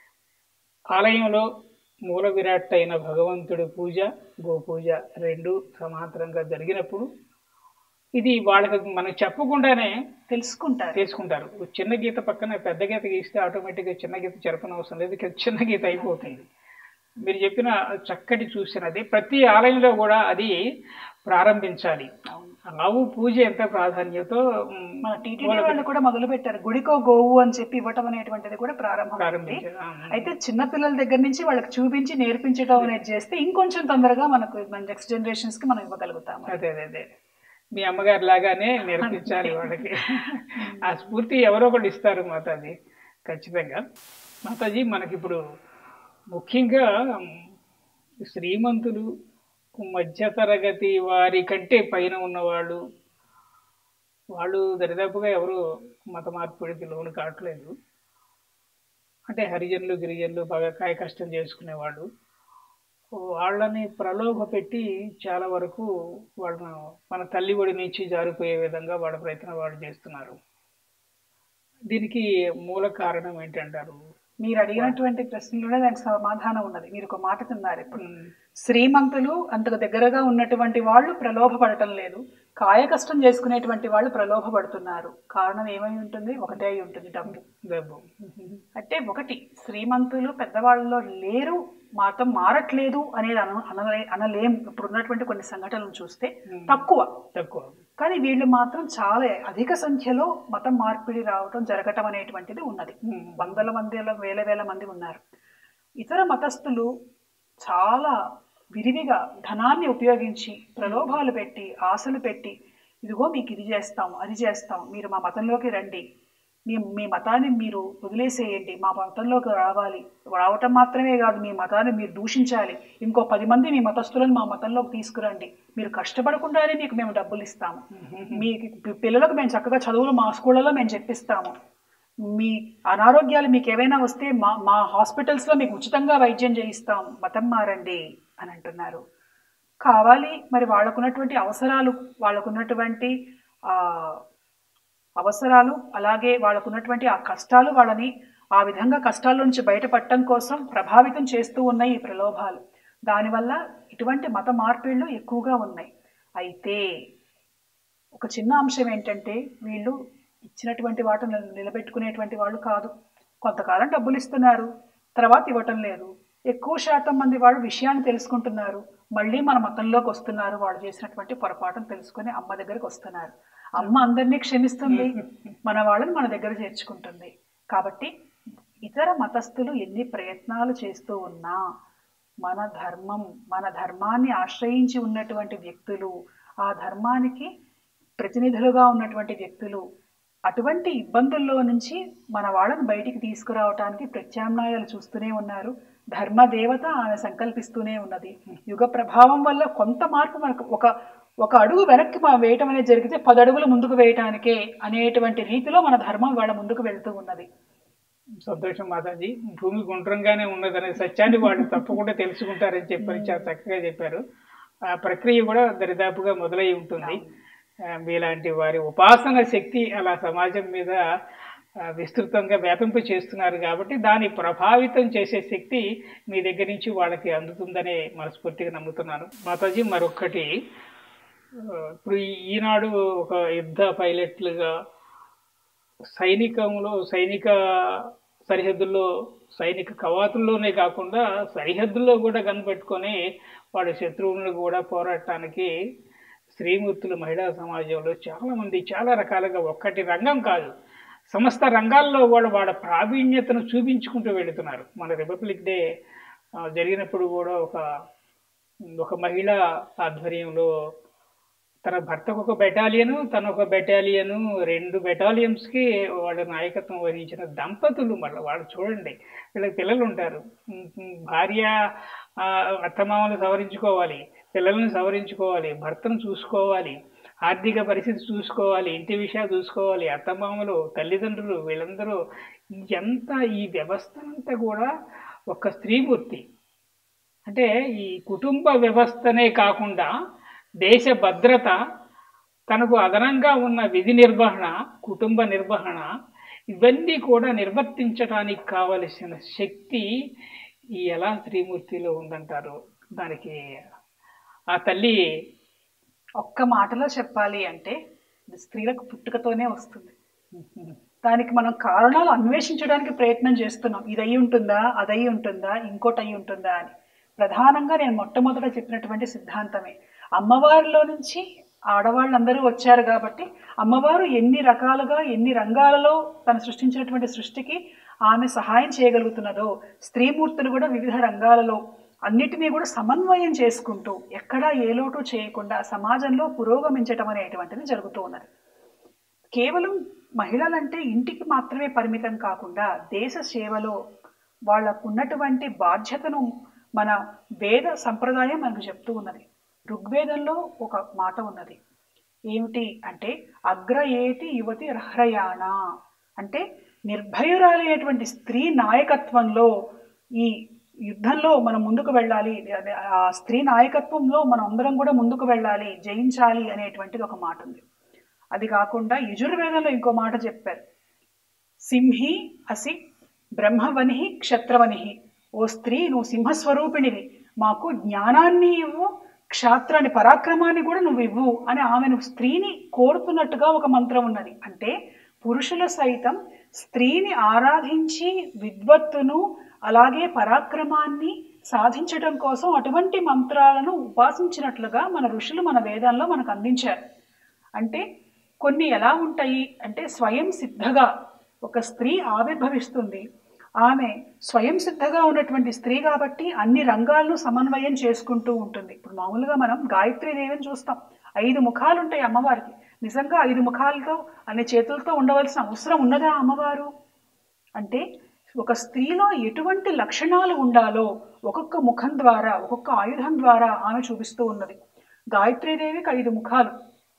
ఆలయంలో మూల విరాట్ అయిన భగవంతుడి పూజ గోపూజ రెండు సమాంతరంగా జరిగినప్పుడు ఇది వాళ్ళకి మనకు చెప్పకుండానే తెలుసుకుంటారు తీసుకుంటారు చిన్న గీత పక్కన పెద్ద గీత గీస్తే ఆటోమేటిక్గా చిన్న గీత చెరపన అవసరం లేదు ఇక చిన్న గీత అయిపోతుంది మీరు చెప్పిన చక్కటి సూచనది ప్రతి ఆలయంలో కూడా అది ప్రారంభించాలి అవును. ఆవు పూజ ఎంత ప్రాధాన్యతో ఉమ్, మన టీటీడీ వాళ్ళు కూడా మొదలు పెట్టారు గుడికో గోవు అని చెప్పి ఇవ్వటం అనేటువంటిది కూడా ప్రారంభం ప్రారంభించారు ఆ, అయితే చిన్న పిల్లల దగ్గర నుంచి వాళ్ళకి చూపించి నేర్పించడం అనేది చేస్తే ఇంకొంచెం తొందరగా మనకు మన నెక్స్ట్ జనరేషన్స్ కి మనం ఇవ్వగలుగుతాము అదే అదే అదే మీ అమ్మగారి లాగానే నేర్పించాలి వాళ్ళకి ఆ స్ఫూర్తి ఎవరో ఒకటి ఇస్తారు మాతాజీ ఖచ్చితంగా మాతాజీ మనకి ఇప్పుడు ముఖ్యంగా ఉమ్, శ్రీమంతులు మధ్యతరగతి వారి కంటే పైన ఉన్నవాళ్ళు వాళ్ళు దరిదాపుగా ఎవరు మత మార్పిడికి లోను కావట్లేదు అంటే హరిజనులు గిరిజనులు బాగా కాయ కష్టం చేసుకునేవాళ్ళు వాళ్ళని ప్రలోభ పెట్టి చాలా వరకు వాళ్ళను మన తల్లి ఒడి నుంచి జారిపోయే విధంగా వాళ్ళ ప్రయత్నం వాళ్ళు చేస్తున్నారు దీనికి మూల కారణం ఏంటంటారు మీరు అడిగినటువంటి ప్రశ్నలోనే దానికి సమాధానం ఉన్నది మీరు ఒక మాట తిన్నారు ఇప్పుడు ఉమ్, శ్రీమంతులు అంతకు దగ్గరగా ఉన్నటువంటి వాళ్ళు ప్రలోభపడటం లేదు కాయ కష్టం చేసుకునేటువంటి వాళ్ళు ప్రలోభపడుతున్నారు కారణం ఏమై ఉంటుంది ఒకటే అయి ఉంటుంది డబ్బు డబ్బు అంటే ఒకటి శ్రీమంతులు పెద్దవాళ్ళలో లేరు మాత్రం మారట్లేదు అనేది అన అనలే అనలేం ఇప్పుడు ఉన్నటువంటి కొన్ని సంఘటనలు చూస్తే ఉమ్, తక్కువ తక్కువ కానీ వీళ్ళు మాత్రం చాలా అధిక సంఖ్యలో మతం మార్పిడి రావటం జరగటం అనేటువంటిది ఉన్నది ఉమ్, వందల మందిలో వేల వేల మంది ఉన్నారు ఇతర మతస్థులు చాలా విరివిగా ధనాన్ని ఉపయోగించి ప్రలోభాలు పెట్టి ఆశలు పెట్టి ఇదిగో మీకు ఇది చేస్తాం అది చేస్తాం మీరు మా మతంలోకి రండి మీ మీ మతాన్ని మీరు వదిలేసేయండి మా మతంలోకి రావాలి రావటం మాత్రమే కాదు మీ మతాన్ని మీరు దూషించాలి ఇంకో పది మంది మీ మతస్థులను మా మతంలోకి తీసుకురండి మీరు కష్టపడకుండానే మీకు మేము డబ్బులు ఇస్తాము మీ పి- పిల్లలకు మేము చక్కగా చదువులు మా స్కూళ్ళలో మేము చెప్పిస్తాము మీ అనారోగ్యాలు మీకు ఏవైనా వస్తే మా మా హాస్పిటల్స్లో మీకు ఉచితంగా వైద్యం చేయిస్తాం మతం మారండి అని అంటున్నారు కావాలి మరి వాళ్ళకున్నటువంటి అవసరాలు వాళ్ళకున్నటువంటి ఆ, అవసరాలు అలాగే వాళ్ళకున్నటువంటి ఆ కష్టాలు వాళ్ళని ఆ విధంగా కష్టాల నుంచి బయటపడటం కోసం ప్రభావితం చేస్తూ ఉన్నాయి ఈ ప్రలోభాలు దానివల్ల ఇటువంటి మత మార్పిళ్ళు ఎక్కువగా ఉన్నాయి అయితే ఒక చిన్న అంశం ఏంటంటే వీళ్ళు ఇచ్చినటువంటి వాటిని నిలబెట్టుకునేటువంటి వాళ్ళు కాదు కొంతకాలం డబ్బులు ఇస్తున్నారు తర్వాత ఇవ్వటం లేదు ఎక్కువ శాతం మంది వాళ్ళు విషయాన్ని తెలుసుకుంటున్నారు మళ్ళీ మన మతంలోకి వస్తున్నారు వాళ్ళు చేసినటువంటి పొరపాటును తెలుసుకొని అమ్మ దగ్గరికి వస్తున్నారు అమ్మ అందరినీ క్షమిస్తుంది మన వాళ్ళని మన దగ్గర చేర్చుకుంటుంది కాబట్టి ఇతర మతస్థులు ఎన్ని ప్రయత్నాలు చేస్తూ ఉన్నా మన ధర్మం మన ధర్మాన్ని ఆశ్రయించి ఉన్నటువంటి వ్యక్తులు ఆ ధర్మానికి ప్రతినిధులుగా ఉన్నటువంటి వ్యక్తులు అటువంటి ఇబ్బందుల్లో నుంచి మన వాళ్ళని బయటికి తీసుకురావటానికి ప్రత్యామ్నాయాలు చూస్తూనే ఉన్నారు ధర్మదేవత ఆమె సంకల్పిస్తూనే ఉన్నది యుగ ప్రభావం వల్ల కొంత మార్పు మనకు ఒక ఒక అడుగు వెనక్కి మనం వేయటం అనేది జరిగితే పది అడుగులు ముందుకు వేయటానికే అనేటువంటి రీతిలో మన ధర్మం వాళ్ళ ముందుకు వెళ్తూ ఉన్నది సంతోషం మాతాజీ భూమి గుండ్రంగానే ఉన్నదనే సత్యాన్ని వాళ్ళు తప్పకుండా తెలుసుకుంటారని చెప్పని చాలా చక్కగా చెప్పారు ఆ ప్రక్రియ కూడా దరిదాపుగా మొదలై ఉంటుంది ఆ, మీలాంటి వారి ఉపాసన శక్తి అలా సమాజం మీద ఆ, విస్తృతంగా వ్యాపింప చేస్తున్నారు కాబట్టి దాన్ని ప్రభావితం చేసే శక్తి మీ దగ్గర నుంచి వాళ్ళకి అందుతుందనే మనస్ఫూర్తిగా నమ్ముతున్నాను మాతాజీ మరొకటి ఆ, ఇప్పుడు ఈ- ఈనాడు ఒక యుద్ధ పైలట్లుగా సైనికంలో సైనిక సరిహద్దుల్లో సైనిక కవాతుల్లోనే కాకుండా సరిహద్దుల్లో కూడా కనిపెట్టుకొని వాడి శత్రువులను కూడా పోరాడటానికి శ్రీమూర్తులు మహిళా సమాజంలో చాలా మంది చాలా రకాలుగా ఒక్కటి రంగం కాదు సమస్త రంగాల్లో కూడా వాళ్ళ ప్రావీణ్యతను చూపించుకుంటూ వెళుతున్నారు మన రిపబ్లిక్ డే ఆ, జరిగినప్పుడు కూడా ఒక ఒక మహిళ ఆధ్వర్యంలో తన భర్తకు ఒక బెటాలియను తన ఒక బెటాలియను రెండు బెటాలియన్స్కి వాళ్ళ నాయకత్వం వహించిన దంపతులు మళ్ళీ వాళ్ళు చూడండి వీళ్ళకి పిల్లలు ఉంటారు ఉమ్, ఉమ్, భార్య ఆ, అత్తమామలు సవరించుకోవాలి పిల్లల్ని సవరించుకోవాలి భర్తను చూసుకోవాలి ఆర్థిక పరిస్థితి చూసుకోవాలి ఇంటి విషయాలు చూసుకోవాలి అత్తమామలు తల్లిదండ్రులు వీళ్ళందరూ ఎంత ఈ వ్యవస్థనంతా కూడా ఒక స్త్రీమూర్తి అంటే ఈ కుటుంబ వ్యవస్థనే కాకుండా దేశ భద్రత తనకు అదనంగా ఉన్న విధి నిర్వహణ కుటుంబ నిర్వహణ ఇవన్నీ కూడా నిర్వర్తించడానికి కావలసిన శక్తి ఈ ఎలా శ్రీమూర్తిలో ఉందంటారు దానికి ఆ తల్లి ఒక్క మాటలో చెప్పాలి అంటే ఇది స్త్రీలకు పుట్టుకతోనే వస్తుంది దానికి మనం కారణాలు అన్వేషించడానికి ప్రయత్నం చేస్తున్నాం ఇది అయి ఉంటుందా అది అయి ఉంటుందా ఇంకోటి అయి ఉంటుందా అని ప్రధానంగా నేను మొట్టమొదట చెప్పినటువంటి సిద్ధాంతమే అమ్మవారిలో నుంచి ఆడవాళ్ళందరూ వచ్చారు కాబట్టి అమ్మవారు ఎన్ని రకాలుగా ఎన్ని రంగాలలో తను సృష్టించినటువంటి సృష్టికి ఆమె సహాయం చేయగలుగుతున్నదో స్త్రీమూర్తులు కూడా వివిధ రంగాలలో అన్నిటినీ కూడా సమన్వయం చేసుకుంటూ ఎక్కడా ఏ లోటు చేయకుండా సమాజంలో పురోగమించటం అనేటువంటిది జరుగుతూ ఉన్నది కేవలం మహిళలంటే ఇంటికి మాత్రమే పరిమితం కాకుండా దేశ సేవలో వాళ్ళకు ఉన్నటువంటి బాధ్యతను మన వేద సంప్రదాయం మనకు చెప్తూ ఉన్నది ఋగ్వేదంలో ఒక మాట ఉన్నది ఏమిటి అంటే అగ్ర ఏటి యువతి రహ్రయాణ అంటే నిర్భయురాలైనటువంటి స్త్రీ నాయకత్వంలో ఈ యుద్ధంలో మనం ముందుకు వెళ్ళాలి అదే ఆ స్త్రీ నాయకత్వంలో మనం అందరం కూడా ముందుకు వెళ్ళాలి జయించాలి అనేటువంటిది ఒక మాట ఉంది అది కాకుండా యజుర్వేదంలో ఇంకో మాట చెప్పారు సింహి అసి బ్రహ్మవని క్షత్రవని ఓ స్త్రీ నువ్వు సింహస్వరూపిణివి మాకు జ్ఞానాన్ని ఇవ్వు క్షాత్రాన్ని పరాక్రమాన్ని కూడా నువ్వు ఇవ్వు అని ఆమెను స్త్రీని కోరుతున్నట్టుగా ఒక మంత్రం ఉన్నది అంటే పురుషులు సైతం స్త్రీని ఆరాధించి విద్వత్తును అలాగే పరాక్రమాన్ని సాధించడం కోసం అటువంటి మంత్రాలను ఉపాసించినట్లుగా మన ఋషులు మన వేదాల్లో మనకు అందించారు అంటే కొన్ని ఎలా ఉంటాయి అంటే స్వయం సిద్ధగా ఒక స్త్రీ ఆవిర్భవిస్తుంది ఆమె స్వయం సిద్ధగా ఉన్నటువంటి స్త్రీ కాబట్టి అన్ని రంగాలను సమన్వయం చేసుకుంటూ ఉంటుంది ఇప్పుడు మామూలుగా మనం గాయత్రి దేవిని చూస్తాం ఐదు ముఖాలు ఉంటాయి అమ్మవారికి నిజంగా ఐదు ముఖాలతో అన్ని చేతులతో ఉండవలసిన అవసరం ఉన్నదా అమ్మవారు అంటే ఒక స్త్రీలో ఎటువంటి లక్షణాలు ఉండాలో ఒక్కొక్క ముఖం ద్వారా ఒక్కొక్క ఆయుధం ద్వారా ఆమె చూపిస్తూ ఉన్నది గాయత్రీదేవికి ఐదు ముఖాలు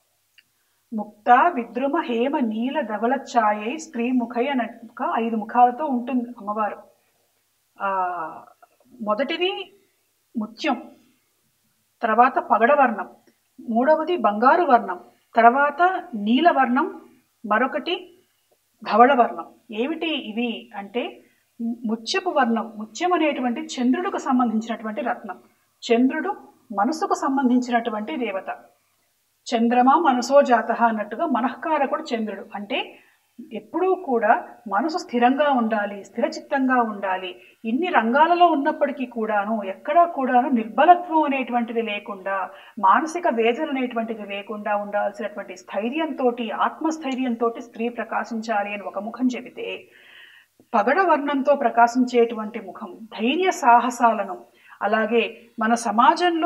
ముక్త విద్రుమ హేమ నీల ధవళ ఛాయై స్త్రీ ముఖై అన్నట్టుగా ఐదు ముఖాలతో ఉంటుంది అమ్మవారు ఆ మొదటిది ముత్యం తర్వాత పగడవర్ణం మూడవది బంగారు వర్ణం తర్వాత నీలవర్ణం మరొకటి ధవళవర్ణం ఏమిటి ఇవి అంటే ముత్యపు వర్ణం ముత్యం అనేటువంటి చంద్రుడికి సంబంధించినటువంటి రత్నం చంద్రుడు మనసుకు సంబంధించినటువంటి దేవత చంద్రమా మనసో జాత అన్నట్టుగా మనఃకారకుడు చంద్రుడు అంటే ఎప్పుడూ కూడా మనసు స్థిరంగా ఉండాలి స్థిరచిత్తంగా ఉండాలి ఇన్ని రంగాలలో ఉన్నప్పటికీ కూడాను ఎక్కడా కూడాను నిర్బలత్వం అనేటువంటిది లేకుండా మానసిక వేదన అనేటువంటిది లేకుండా ఉండాల్సినటువంటి స్థైర్యంతో ఆత్మస్థైర్యంతో స్త్రీ ప్రకాశించాలి అని ఒక ముఖం చెబితే పగడ వర్ణంతో ప్రకాశించేటువంటి ముఖం ధైర్య సాహసాలను అలాగే మన సమాజంలో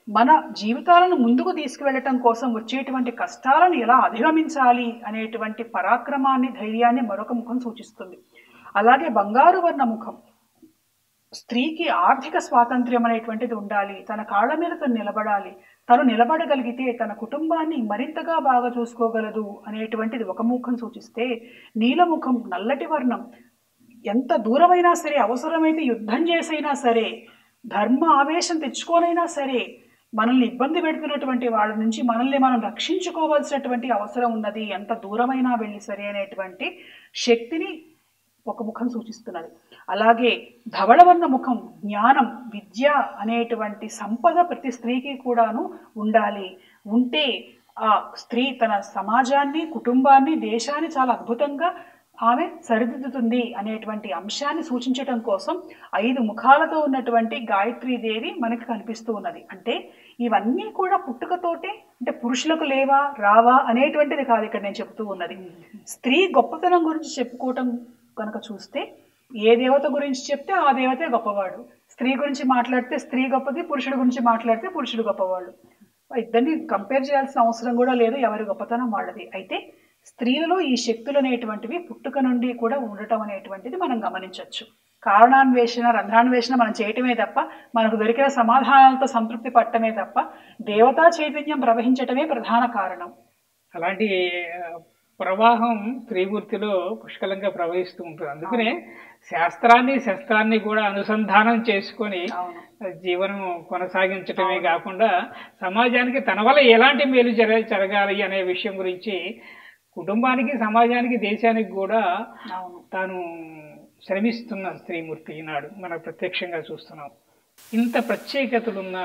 మన జీవితాలను ముందుకు తీసుకువెళ్ళటం కోసం వచ్చేటువంటి కష్టాలను ఎలా అధిగమించాలి అనేటువంటి పరాక్రమాన్ని ధైర్యాన్ని మరొక ముఖం సూచిస్తుంది అలాగే బంగారు వర్ణ ముఖం స్త్రీకి ఆర్థిక స్వాతంత్ర్యం అనేటువంటిది ఉండాలి తన కాళ్ళ మీద తను నిలబడాలి తను నిలబడగలిగితే తన కుటుంబాన్ని మరింతగా బాగా చూసుకోగలదు అనేటువంటిది ఒక ముఖం సూచిస్తే నీలముఖం నల్లటి వర్ణం ఎంత దూరమైనా సరే అవసరమైతే యుద్ధం చేసైనా సరే ధర్మ ఆవేశం తెచ్చుకోనైనా సరే మనల్ని ఇబ్బంది పెడుతున్నటువంటి వాళ్ళ నుంచి మనల్ని మనం రక్షించుకోవాల్సినటువంటి అవసరం ఉన్నది ఎంత దూరమైనా వెళ్ళి సరే అనేటువంటి శక్తిని ఒక ముఖం సూచిస్తున్నది అలాగే ధవళవర్ణ ముఖం జ్ఞానం విద్య అనేటువంటి సంపద ప్రతి స్త్రీకి కూడాను ఉండాలి ఉంటే ఆ స్త్రీ తన సమాజాన్ని కుటుంబాన్ని దేశాన్ని చాలా అద్భుతంగా ఆమె సరిదిద్దుతుంది అనేటువంటి అంశాన్ని సూచించటం కోసం ఐదు ముఖాలతో ఉన్నటువంటి గాయత్రీదేవి మనకి కనిపిస్తూ ఉన్నది అంటే ఇవన్నీ కూడా పుట్టుకతోటే అంటే పురుషులకు లేవా రావా అనేటువంటిది కాదు ఇక్కడ నేను చెప్తూ ఉన్నది స్త్రీ గొప్పతనం గురించి చెప్పుకోవటం కనుక చూస్తే ఏ దేవత గురించి చెప్తే ఆ దేవతే గొప్పవాడు స్త్రీ గురించి మాట్లాడితే స్త్రీ గొప్పది పురుషుడి గురించి మాట్లాడితే పురుషుడు గొప్పవాడు ఇద్దరిని కంపేర్ చేయాల్సిన అవసరం కూడా లేదు ఎవరి గొప్పతనం వాళ్ళది అయితే స్త్రీలలో ఈ శక్తులు అనేటువంటివి పుట్టుక నుండి కూడా ఉండటం అనేటువంటిది మనం గమనించవచ్చు కారణాన్వేషణ రంధ్రాన్వేషణ మనం చేయటమే తప్ప మనకు దొరికిన సమాధానాలతో సంతృప్తి పట్టమే తప్ప దేవతా చైతన్యం ప్రవహించటమే ప్రధాన కారణం అలాంటి ఆ, ప్రవాహం త్రిమూర్తిలో పుష్కలంగా ప్రవహిస్తూ ఉంటుంది అందుకనే శాస్త్రాన్ని శస్త్రాన్ని కూడా అనుసంధానం చేసుకొని అవును జీవనం కొనసాగించటమే కాకుండా సమాజానికి తన వల్ల ఎలాంటి మేలు జర జరగాలి అనే విషయం గురించి కుటుంబానికి సమాజానికి దేశానికి కూడా అవును తాను శ్రమిస్తున్న స్త్రీమూర్తి ఈనాడు మనం ప్రత్యక్షంగా చూస్తున్నాం ఇంత ప్రత్యేకతలున్న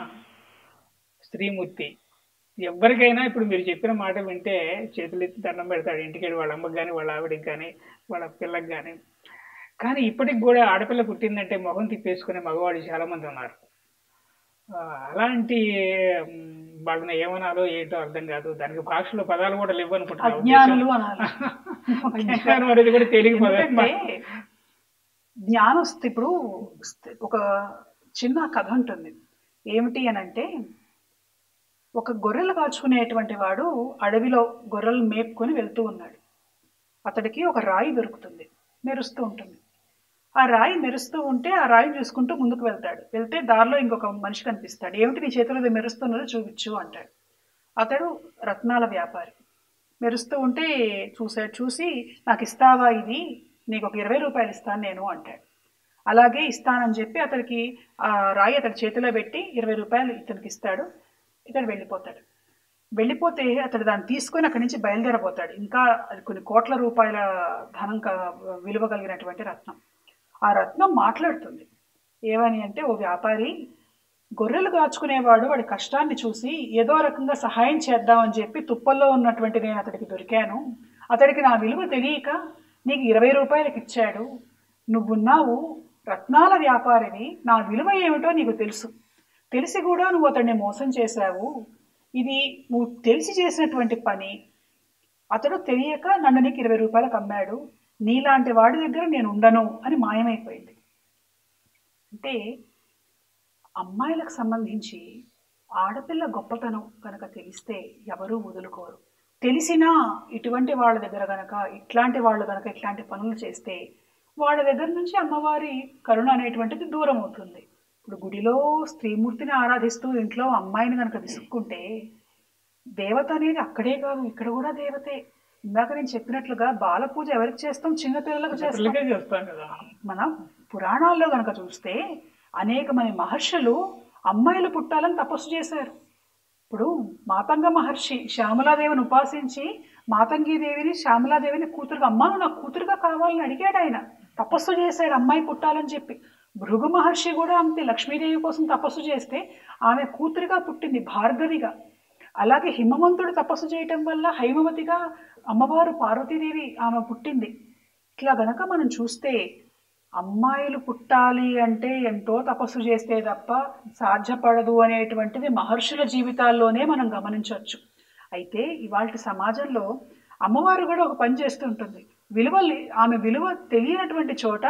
స్త్రీమూర్తి ఎవరికైనా ఇప్పుడు మీరు చెప్పిన మాట వింటే చేతులెత్తి దండం పెడతాడు ఇంటికి వాళ్ళ అమ్మకి కానీ వాళ్ళ ఆవిడకి కానీ వాళ్ళ పిల్లకి కానీ కానీ ఇప్పటికి కూడా ఆడపిల్ల పుట్టిందంటే మొహం తిప్పేసుకునే మగవాళ్ళు చాలా మంది ఉన్నారు ఆ, అలాంటి మ్, వాళ్ళని ఏమనాలో ఏంటో అర్థం కాదు దానికి భాషలో పదాలు కూడా లేవు అనుకుంటున్నాను అజ్ఞానులు అనాలి అజ్ఞానం అనేది కూడా తెలియదు ఎందుకంటే జ్ఞానం వస్తే ఇప్పుడు స్థ- ఒక చిన్న కథ ఉంటుంది ఏమిటి అని అంటే ఒక గొర్రెలు కాచుకునేటువంటి వాడు అడవిలో గొర్రెలు మేపుకొని వెళ్తూ ఉన్నాడు అతడికి ఒక రాయి దొరుకుతుంది మెరుస్తూ ఉంటుంది ఆ రాయి మెరుస్తూ ఉంటే ఆ రాయి చూసుకుంటూ ముందుకు వెళ్తాడు వెళ్తే దారిలో ఇంకొక మనిషి కనిపిస్తాడు ఏమిటి నీ చేతిలో ఇది మెరుస్తున్నదో చూపించు అంటాడు అతడు రత్నాల వ్యాపారి మెరుస్తూ ఉంటే చూసాడు చూసి నాకు ఇస్తావా ఇది నీకు ఒక ఇరవై రూపాయలు ఇస్తాను నేను అంటాడు అలాగే ఇస్తానని చెప్పి అతనికి ఆ రాయి అతడి చేతిలో పెట్టి ఇరవై రూపాయలు ఇతనికి ఇస్తాడు ఇతడు వెళ్ళిపోతాడు వెళ్ళిపోతే అతడు దాన్ని తీసుకొని అక్కడి నుంచి బయలుదేరబోతాడు ఇంకా అది కొన్ని కోట్ల రూపాయల ధనం క- విలువ కలిగినటువంటి రత్నం ఆ రత్నం మాట్లాడుతుంది ఏమని అంటే ఓ వ్యాపారి గొర్రెలు కాచుకునేవాడు వాడి కష్టాన్ని చూసి ఏదో రకంగా సహాయం చేద్దామని చెప్పి తుప్పల్లో ఉన్నటువంటి నేను అతడికి దొరికాను అతడికి నా విలువ తెలియక నీకు ఇరవై రూపాయలకి ఇచ్చాడు నువ్వున్నావు రత్నాల వ్యాపారివి నా విలువ ఏమిటో నీకు తెలుసు తెలిసి కూడా నువ్వు అతడిని మోసం చేశావు ఇది నువ్వు తెలిసి చేసినటువంటి పని అతడు తెలియక నన్ను నీకు ఇరవై రూపాయలకు అమ్మాడు నీలాంటి వాడి దగ్గర నేను ఉండను అని మాయమైపోయింది అంటే అమ్మాయిలకు సంబంధించి ఆడపిల్ల గొప్పతనం కనుక తెలిస్తే ఎవరూ వదులుకోరు తెలిసినా ఇటువంటి వాళ్ళ దగ్గర గనక ఇట్లాంటి వాళ్ళు గనక ఇట్లాంటి పనులు చేస్తే వాళ్ళ దగ్గర నుంచి అమ్మవారి కరుణ అనేటువంటిది దూరం అవుతుంది ఇప్పుడు గుడిలో స్త్రీమూర్తిని ఆరాధిస్తూ ఇంట్లో అమ్మాయిని కనుక విసుక్కుంటే దేవత అనేది అక్కడే కాదు ఇక్కడ కూడా దేవతే ఇందాక నేను చెప్పినట్లుగా బాల పూజ ఎవరికి చేస్తాం చిన్నపిల్లలకు చేస్తాం పిల్లకే చేస్తాం కదా మన పురాణాల్లో గనక చూస్తే అనేక మంది మహర్షులు అమ్మాయిలు పుట్టాలని తపస్సు చేశారు ఇప్పుడు మాతంగ మహర్షి శ్యామలాదేవిని ఉపాసించి మాతంగీదేవిని శ్యామలాదేవిని కూతురుగా అమ్మ నువ్వు నాకు కూతురుగా కావాలని అడిగాడు ఆయన తపస్సు చేశాడు అమ్మాయి పుట్టాలని చెప్పి భృగు మహర్షి కూడా అంతే లక్ష్మీదేవి కోసం తపస్సు చేస్తే ఆమె కూతురుగా పుట్టింది భార్గవిగా అలాగే హిమవంతుడు తపస్సు చేయటం వల్ల హైమవతిగా అమ్మవారు పార్వతీదేవి ఆమె పుట్టింది ఇట్లా గనక మనం చూస్తే అమ్మాయిలు పుట్టాలి అంటే ఎంతో తపస్సు చేస్తే తప్ప సాధ్యపడదు అనేటువంటిది మహర్షుల జీవితాల్లోనే మనం గమనించవచ్చు అయితే ఇవాళ సమాజంలో అమ్మవారు కూడా ఒక పని చేస్తుంటుంది విలువల్ని ఆమె విలువ తెలియనటువంటి చోట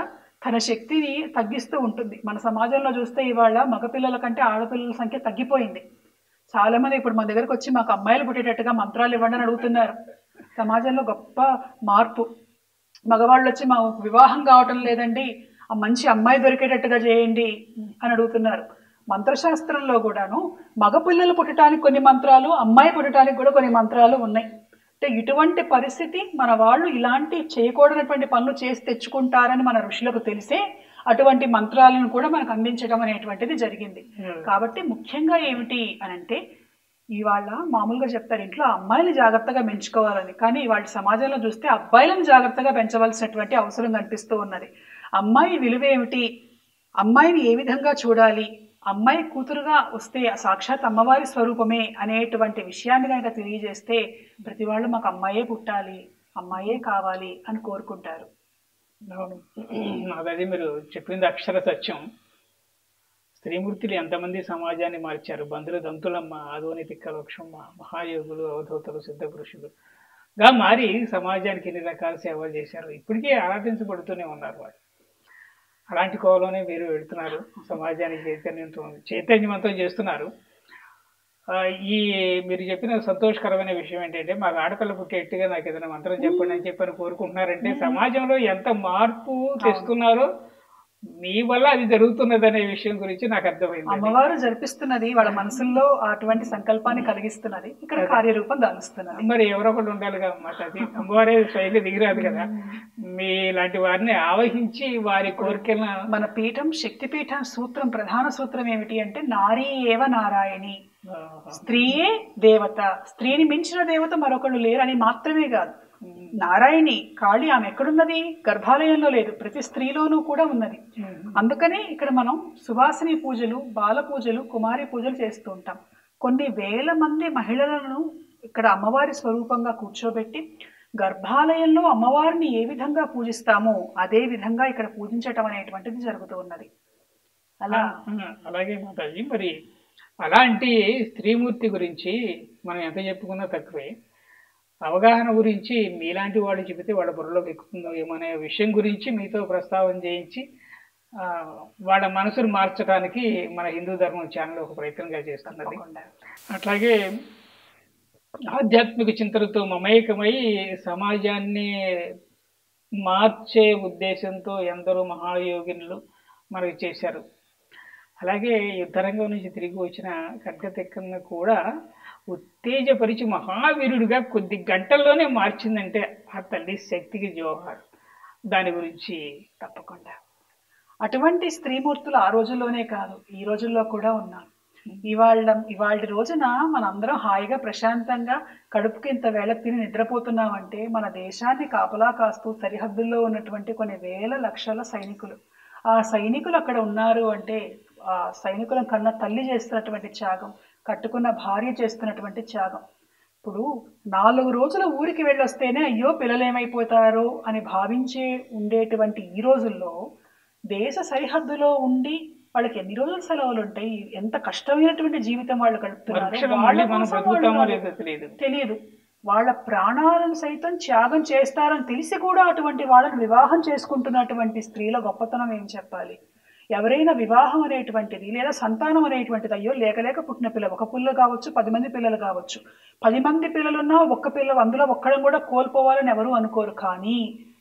తన శక్తిని తగ్గిస్తూ ఉంటుంది మన సమాజంలో చూస్తే ఇవాళ మగపిల్లల కంటే ఆడపిల్లల సంఖ్య తగ్గిపోయింది చాలా మంది ఇప్పుడు మన దగ్గరకు వచ్చి మాకు అమ్మాయిలు పుట్టేటట్టుగా మంత్రాలు ఇవ్వండి అని అడుగుతున్నారు సమాజంలో గొప్ప మార్పు మగవాళ్ళు వచ్చి మా వివాహం కావటం లేదండి ఆ మంచి అమ్మాయి దొరికేటట్టుగా చేయండి అని అడుగుతున్నారు మంత్రశాస్త్రంలో కూడాను మగ పిల్లలు పుట్టడానికి కొన్ని మంత్రాలు అమ్మాయి పుట్టడానికి కూడా కొన్ని మంత్రాలు ఉన్నాయి అంటే ఇటువంటి పరిస్థితి మన వాళ్ళు ఇలాంటి చేయకూడనటువంటి పనులు చేసి తెచ్చుకుంటారని మన ఋషులకు తెలిసే అటువంటి మంత్రాలను కూడా మనకు అందించడం అనేటువంటిది జరిగింది కాబట్టి ముఖ్యంగా ఏమిటి అని అంటే ఇవాళ మామూలుగా చెప్తారు ఇంట్లో అమ్మాయిలు జాగ్రత్తగా పెంచుకోవాలని కానీ ఇవాళ సమాజంలో చూస్తే అబ్బాయిలను జాగ్రత్తగా పెంచవలసినటువంటి అవసరం కనిపిస్తూ ఉన్నది అమ్మాయి విలువ ఏమిటి అమ్మాయిని ఏ విధంగా చూడాలి అమ్మాయి కూతురుగా వస్తే సాక్షాత్ అమ్మవారి స్వరూపమే అనేటువంటి విషయాన్ని కనుక తెలియజేస్తే ప్రతి వాళ్ళు మాకు అమ్మాయే పుట్టాలి అమ్మాయే కావాలి అని కోరుకుంటారు అవును అదే మీరు చెప్పింది అక్షర సత్యం స్త్రీమూర్తులు ఎంతమంది సమాజాన్ని మార్చారు బంధుల దంతులమ్మ ఆదోని తిక్కలక్షమ్మ మహాయోగులు అవధూతలు సిద్ధపురుషులు గా మారి సమాజానికి ఎన్ని రకాల సేవలు చేశారు ఇప్పటికీ ఆరాధించబడుతూనే ఉన్నారు వాళ్ళు అలాంటి కోవలోనే మీరు వెళుతున్నారు సమాజానికి చైతన్యంతో చైతన్యవంతం చేస్తున్నారు ఆ, ఈ మీరు చెప్పిన సంతోషకరమైన విషయం ఏంటంటే మాకు ఆడపిల్ల పుట్టేట్టుగా నాకు ఏదైనా మంత్రం చెప్పండి అని చెప్పని కోరుకుంటున్నారంటే సమాజంలో ఎంత మార్పు తెస్తున్నారో మీ వల్ల అది జరుగుతున్నది అనే విషయం గురించి నాకు అర్థమైంది అమ్మవారు జరిపిస్తున్నది వాళ్ళ మనసుల్లో అటువంటి సంకల్పాన్ని కలిగిస్తున్నది ఇక్కడ కార్యరూపం దాలుస్తున్నది మరి ఎవరో ఒకటి ఉండాలిగా అన్నమాట అది అమ్మవారే స్వయంగా దిగిరాదు కదా మీ లాంటి వారిని ఆవహించి వారి కోరికలను మన పీఠం శక్తి పీఠం సూత్రం ప్రధాన సూత్రం ఏమిటి అంటే నారీ ఏవ నారాయణి ఆ, స్త్రీయే దేవత స్త్రీని మించిన దేవత మరొకళ్ళు లేరని మాత్రమే కాదు నారాయణి కాళి ఆమె ఎక్కడున్నది గర్భాలయంలో లేదు ప్రతి స్త్రీలోనూ కూడా ఉన్నది అందుకనే ఇక్కడ మనం సువాసిని పూజలు బాల పూజలు కుమారి పూజలు చేస్తూ ఉంటాం కొన్ని వేల మంది మహిళలను ఇక్కడ అమ్మవారి స్వరూపంగా కూర్చోబెట్టి గర్భాలయంలో అమ్మవారిని ఏ విధంగా పూజిస్తామో అదే విధంగా ఇక్కడ పూజించటం అనేటువంటిది జరుగుతూ ఉన్నది అలా ఆ, అలాగే మాతాజీ మరి అలాంటి స్త్రీమూర్తి గురించి మనం ఎంత చెప్పుకున్నా తక్కువే అవగాహన గురించి మీలాంటి వాళ్ళు చెబితే వాళ్ళ బుర్రలోకి ఎక్కుతుందో ఏమనే విషయం గురించి మీతో ప్రస్తావన చేయించి ఆ, వాళ్ళ మనసును మార్చడానికి మన హిందూ ధర్మం ఛానల్ ఒక ప్రయత్నంగా చేస్తున్నది తప్పకుండా. అట్లాగే ఆధ్యాత్మిక చింతనతో మమేకమై సమాజాన్ని మార్చే ఉద్దేశంతో ఎందరో మహాయోగినులు మనకి చేశారు అలాగే యుద్ధరంగం నుంచి తిరిగి వచ్చిన ఖడ్గతెక్కను కూడా ఉత్తేజపరిచి మహావీరుడిగా కొద్ది గంటల్లోనే మార్చిందంటే ఆ తల్లి శక్తికి జోహార్ దాని గురించి తప్పకుండా అటువంటి స్త్రీమూర్తులు ఆ రోజుల్లోనే కాదు ఈ రోజుల్లో కూడా ఉన్నారు ఇవాళ ఇవాళ రోజున మనందరం హాయిగా ప్రశాంతంగా కడుపుకి ఇంత వేళ తిని నిద్రపోతున్నామంటే మన దేశాన్ని కాపలా కాస్తూ సరిహద్దుల్లో ఉన్నటువంటి కొన్ని వేల లక్షల సైనికులు ఆ సైనికులు అక్కడ ఉన్నారు అంటే ఆ సైనికుల కన్నా తల్లి చేస్తున్నటువంటి త్యాగం కట్టుకున్న భార్య చేస్తున్నటువంటి త్యాగం ఇప్పుడు నాలుగు రోజుల ఊరికి వెళ్ళొస్తేనే అయ్యో పిల్లలు ఏమైపోతారో అని భావించే ఉండేటువంటి ఈ రోజుల్లో దేశ సరిహద్దులో ఉండి వాళ్ళకి ఎన్ని రోజులు సెలవులు ఉంటాయి ఎంత కష్టమైనటువంటి జీవితం వాళ్ళు గడుపుతున్నారు మరుక్షణం వాళ్ళ మళ్ళీ మనం కోసం బ్రతుకుతామో వాళ్ళు లేదో తెలియదు తెలియదు వాళ్ళ ప్రాణాలను సైతం త్యాగం చేస్తారని తెలిసి కూడా అటువంటి వాళ్ళని వివాహం చేసుకుంటున్నటువంటి స్త్రీల గొప్పతనం ఏం చెప్పాలి ఎవరైనా వివాహం అనేటువంటిది లేదా సంతానం అనేటువంటిది అయ్యో లేక లేక పుట్టిన పిల్ల ఒక పిల్ల కావచ్చు పది మంది పిల్లలు కావచ్చు పది మంది పిల్లలున్నా ఒక్క పిల్ల అందులో ఒక్కడం కూడా కోల్పోవాలని ఎవరు అనుకోరు కానీ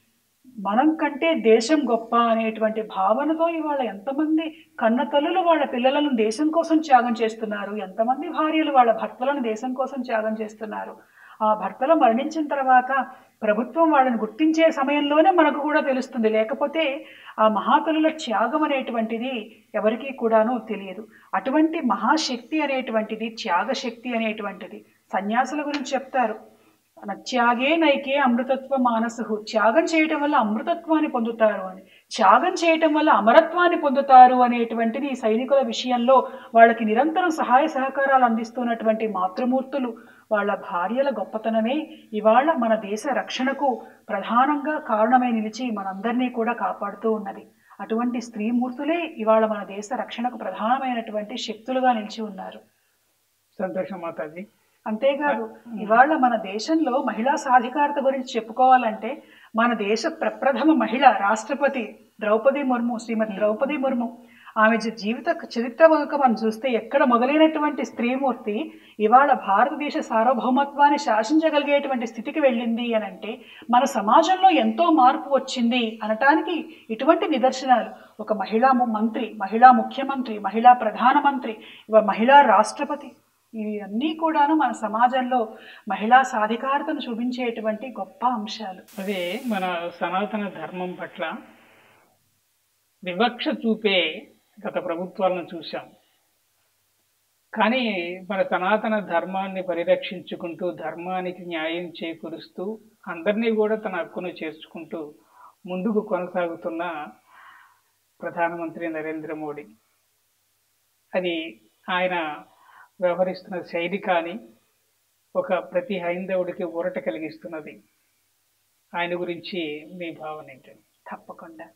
మనం కంటే దేశం గొప్ప అనేటువంటి భావనతో ఇవాళ ఎంతమంది కన్న తల్లులు వాళ్ళ పిల్లలను దేశం కోసం త్యాగం చేస్తున్నారు ఎంతమంది భార్యలు వాళ్ళ భర్తలను దేశం కోసం త్యాగం చేస్తున్నారు ఆ భర్తలు మరణించిన తర్వాత ప్రభుత్వం వాళ్ళని గుర్తించే సమయంలోనే మనకు కూడా తెలుస్తుంది లేకపోతే ఆ మహాతల్లుల త్యాగం అనేటువంటిది ఎవరికీ కూడాను తెలియదు అటువంటి మహాశక్తి అనేటువంటిది త్యాగశక్తి అనేటువంటిది సన్యాసుల గురించి చెప్తారు త్యాగే నైకే అమృతత్వ మానసు త్యాగం చేయటం వల్ల అమృతత్వాన్ని పొందుతారు అని త్యాగం చేయటం వల్ల అమరత్వాన్ని పొందుతారు అనేటువంటిది ఈ సైనికుల విషయంలో వాళ్ళకి నిరంతరం సహాయ సహకారాలు అందిస్తున్నటువంటి మాతృమూర్తులు వాళ్ళ భార్యల గొప్పతనమే ఇవాళ మన దేశ రక్షణకు ప్రధానంగా కారణమై నిలిచి మనందరినీ కూడా కాపాడుతూ ఉన్నది అటువంటి స్త్రీమూర్తులే ఇవాళ మన దేశ రక్షణకు ప్రధానమైనటువంటి శక్తులుగా నిలిచి ఉన్నారు సంతోషం మాతాజీ అంతేకాదు ఇవాళ మన దేశంలో మహిళా సాధికారత గురించి చెప్పుకోవాలంటే మన దేశ ప్రప్రథమ మహిళ రాష్ట్రపతి ద్రౌపది ముర్ము శ్రీమతి ద్రౌపది ముర్ము ఆమె జీ- జీవిత చరిత్ర కనుక మనం చూస్తే ఎక్కడ మొదలైనటువంటి స్త్రీమూర్తి ఇవాళ భారతదేశ సార్వభౌమత్వాన్ని శాసించగలిగేటువంటి స్థితికి వెళ్ళింది అని అంటే మన సమాజంలో ఎంతో మార్పు వచ్చింది అనటానికి ఇటువంటి నిదర్శనాలు ఒక మహిళా ము- మంత్రి మహిళా ముఖ్యమంత్రి మహిళా ప్రధానమంత్రి ఇవ మహిళా రాష్ట్రపతి ఇవి అన్నీ కూడాను మన సమాజంలో మహిళా సాధికారతను చూపించేటువంటి గొప్ప అంశాలు అదే మన సనాతన ధర్మం పట్ల వివక్ష చూపే గత ప్రభుత్వాలను చూశాం కానీ మన సనాతన ధర్మాన్ని పరిరక్షించుకుంటూ ధర్మానికి న్యాయం చేకూరుస్తూ అందరినీ కూడా తన హక్కును చేర్చుకుంటూ ముందుకు కొనసాగుతున్న ప్రధానమంత్రి నరేంద్ర మోడీ అది ఆయన వ్యవహరిస్తున్న శైలి కానీ ఒక ప్రతి హైందవుడికి ఊరట కలిగిస్తున్నది ఆయన గురించి మీ భావన ఏంటండి తప్పకుండా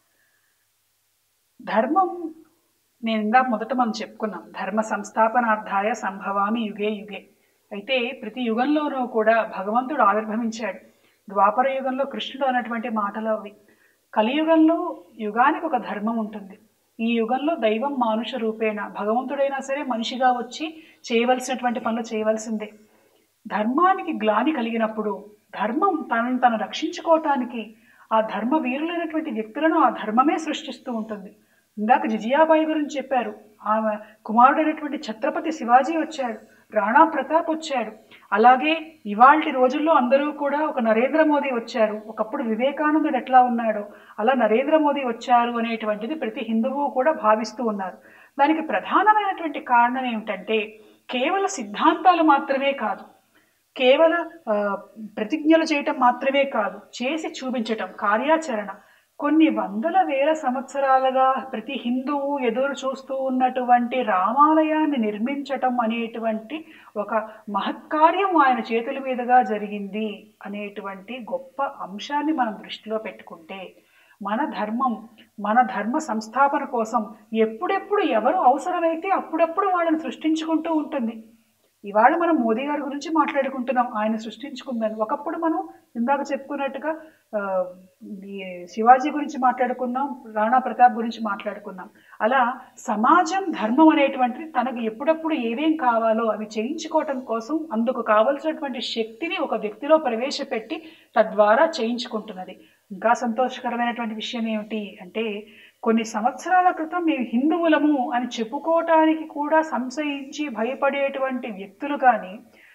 ధర్మం నేను ఇందాక మొదట మనం చెప్పుకున్నాం ధర్మ సంస్థాపనార్థాయ సంభవామి యుగే యుగే అయితే ప్రతి యుగంలోనూ కూడా భగవంతుడు ఆవిర్భవించాడు ద్వాపర యుగంలో కృష్ణుడు అన్నటువంటి మాటలు అవి కలియుగంలో యుగానికి ఒక ధర్మం ఉంటుంది ఈ యుగంలో దైవం మానుష రూపేణ భగవంతుడైనా సరే మనిషిగా వచ్చి చేయవలసినటువంటి పనులు చేయవలసిందే ధర్మానికి గ్లాని కలిగినప్పుడు ధర్మం తనను తను రక్షించుకోవటానికి ఆ ధర్మ వీరులైనటువంటి వ్యక్తులను ఆ ధర్మమే సృష్టిస్తూ ఉంటుంది ఇందాక జిజియాబాయి గురించి చెప్పారు ఆమె కుమారుడైనటువంటి ఛత్రపతి శివాజీ వచ్చాడు రాణా ప్రతాప్ వచ్చాడు అలాగే ఇవాల్టి రోజుల్లో అందరూ కూడా ఒక నరేంద్ర మోదీ వచ్చారు ఒకప్పుడు వివేకానందుడు ఎట్లా ఉన్నాడో అలా నరేంద్ర మోదీ వచ్చారు అనేటువంటిది ప్రతి హిందువు కూడా భావిస్తూ ఉన్నారు దానికి ప్రధానమైనటువంటి కారణం ఏమిటంటే కేవల సిద్ధాంతాలు మాత్రమే కాదు కేవల ఆ, ప్రతిజ్ఞలు చేయటం మాత్రమే కాదు చేసి చూపించటం కార్యాచరణ కొన్ని వందల వేల సంవత్సరాలుగా ప్రతి హిందువు ఎదురు చూస్తూ ఉన్నటువంటి రామాలయాన్ని నిర్మించటం అనేటువంటి ఒక మహత్కార్యం ఆయన చేతుల మీదుగా జరిగింది అనేటువంటి గొప్ప అంశాన్ని మనం దృష్టిలో పెట్టుకుంటే మన ధర్మం మన ధర్మ సంస్థాపన కోసం ఎప్పుడెప్పుడు ఎవరు అవసరమైతే అప్పుడప్పుడు వాళ్ళని సృష్టించుకుంటూ ఉంటుంది ఇవాళ మనం మోదీ గారి గురించి మాట్లాడుకుంటున్నాం ఆయన సృష్టించుకుందని ఒకప్పుడు మనం ఇందాక చెప్పుకున్నట్టుగా ఆ, ఈ శివాజీ గురించి మాట్లాడుకున్నాం రాణా ప్రతాప్ గురించి మాట్లాడుకున్నాం అలా సమాజం ధర్మం అనేటువంటిది తనకు ఎప్పుడప్పుడు ఏమేం కావాలో అవి చేయించుకోవటం కోసం అందుకు కావలసినటువంటి శక్తిని ఒక వ్యక్తిలో ప్రవేశపెట్టి తద్వారా చేయించుకుంటున్నది ఇంకా సంతోషకరమైనటువంటి విషయం ఏమిటి అంటే కొన్ని సంవత్సరాల క్రితం మేము హిందువులము అని చెప్పుకోవటానికి కూడా సంశయించి భయపడేటువంటి వ్యక్తులు కానీ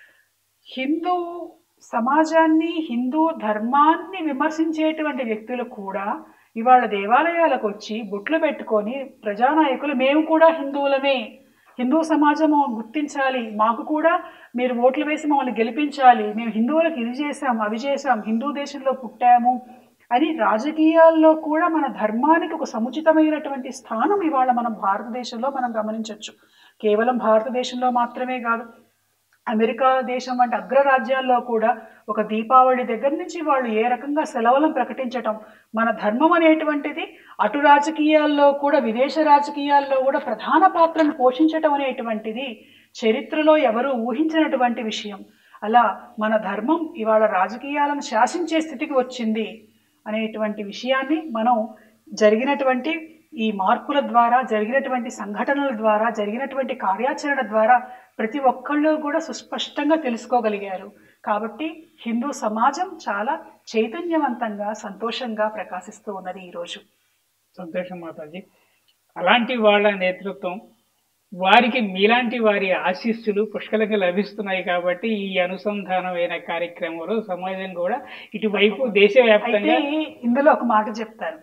హిందూ సమాజాన్ని హిందూ ధర్మాన్ని విమర్శించేటువంటి వ్యక్తులు కూడా ఇవాళ దేవాలయాలకు వచ్చి బొట్లు పెట్టుకొని ప్రజానాయకులు మేము కూడా హిందువులమే హిందూ సమాజము గుర్తించాలి మాకు కూడా మీరు ఓట్లు వేసి మమ్మల్ని గెలిపించాలి మేము హిందువులకు ఇది చేశాం అవి చేశాం హిందూ దేశంలో పుట్టాము అని రాజకీయాల్లో కూడా మన ధర్మానికి ఒక సముచితమైనటువంటి స్థానం ఇవాళ మనం భారతదేశంలో మనం గమనించవచ్చు కేవలం భారతదేశంలో మాత్రమే కాదు అమెరికా దేశం వంటి అగ్రరాజ్యాల్లో కూడా ఒక దీపావళి దగ్గర నుంచి వాళ్ళు ఏ రకంగా సెలవులను ప్రకటించటం మన ధర్మం అనేటువంటిది అటు రాజకీయాల్లో కూడా విదేశ రాజకీయాల్లో కూడా ప్రధాన పాత్రను పోషించటం అనేటువంటిది చరిత్రలో ఎవరూ ఊహించినటువంటి విషయం అలా మన ధర్మం ఇవాళ రాజకీయాలను శాసించే స్థితికి వచ్చింది అనేటువంటి విషయాన్ని మనం జరిగినటువంటి ఈ మార్పుల ద్వారా జరిగినటువంటి సంఘటనల ద్వారా జరిగినటువంటి కార్యాచరణ ద్వారా ప్రతి ఒక్కళ్ళు కూడా సుస్పష్టంగా తెలుసుకోగలిగారు కాబట్టి హిందూ సమాజం చాలా చైతన్యవంతంగా సంతోషంగా ప్రకాశిస్తూ ఉన్నది ఈరోజు సంతోషం మాతాజీ అలాంటి వాళ్ళ నేతృత్వం వారికి మీలాంటి వారి ఆశీస్సులు పుష్కలంగా లభిస్తున్నాయి కాబట్టి ఈ అనుసంధానమైన కార్యక్రమంలో సమాజం కూడా ఇటువైపు అయితే దేశవ్యాప్తంగా ఇందులో ఒక మాట చెప్తారు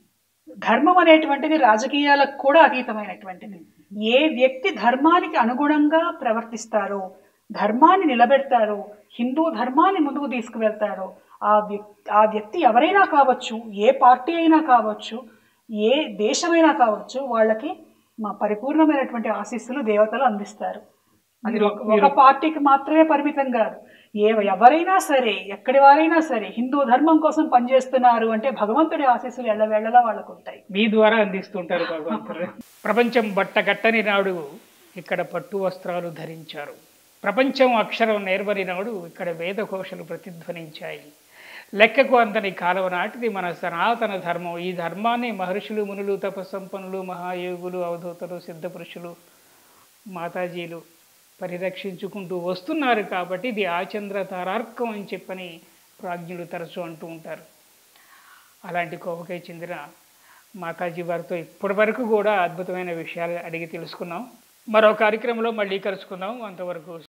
ధర్మం అనేటువంటిది రాజకీయాలకు కూడా అతీతమైనటువంటిది ఏ వ్యక్తి ధర్మానికి అనుగుణంగా ప్రవర్తిస్తారో ధర్మాన్ని నిలబెడతారో హిందూ ధర్మాన్ని ముందుకు తీసుకువెళ్తారో ఆ వ్యక్తి ఆ వ్యక్తి ఎవరైనా కావచ్చు ఏ పార్టీ అయినా కావచ్చు ఏ దేశమైనా కావచ్చు వాళ్ళకి మా పరిపూర్ణమైనటువంటి ఆశీస్సులు దేవతలు అందిస్తారు అది మీరు- ఒక- ఒక పార్టీకి మాత్రమే పరిమితం కాదు ఏ ఎవరైనా సరే ఎక్కడి వారైనా సరే హిందూ ధర్మం కోసం పనిచేస్తున్నారు అంటే భగవంతుడి ఆశీస్సులు ఎల్లవేళలా వాళ్ళకు ఉంటాయి మీ ద్వారా అందిస్తుంటారు భగవంతుడు ప్రపంచం బట్టగట్టని నాడు ఇక్కడ పట్టు వస్త్రాలు ధరించారు ప్రపంచం అక్షరం నేర్వని నాడు ఇక్కడ వేదఘోషలు ప్రతిధ్వనించాయి లెక్కకు అంతని కాలం నాటిది మన సనాతన ధర్మం ఈ ధర్మాన్ని మహర్షులు మునులు తపస్సంపన్నులు మహాయోగులు అవధూతలు సిద్ధపురుషులు మాతాజీలు పరిరక్షించుకుంటూ వస్తున్నారు కాబట్టి ఇది ఆచంద్ర తారార్కం అని చెప్పని ప్రాజ్ఞులు తరచూ అంటూ ఉంటారు అలాంటి కోవకే చెందిన మాతాజీ వారితో ఇప్పటి వరకు కూడా అద్భుతమైన విషయాలు అడిగి తెలుసుకున్నాం మరో కార్యక్రమంలో మళ్ళీ కలుసుకుందాం అంతవరకు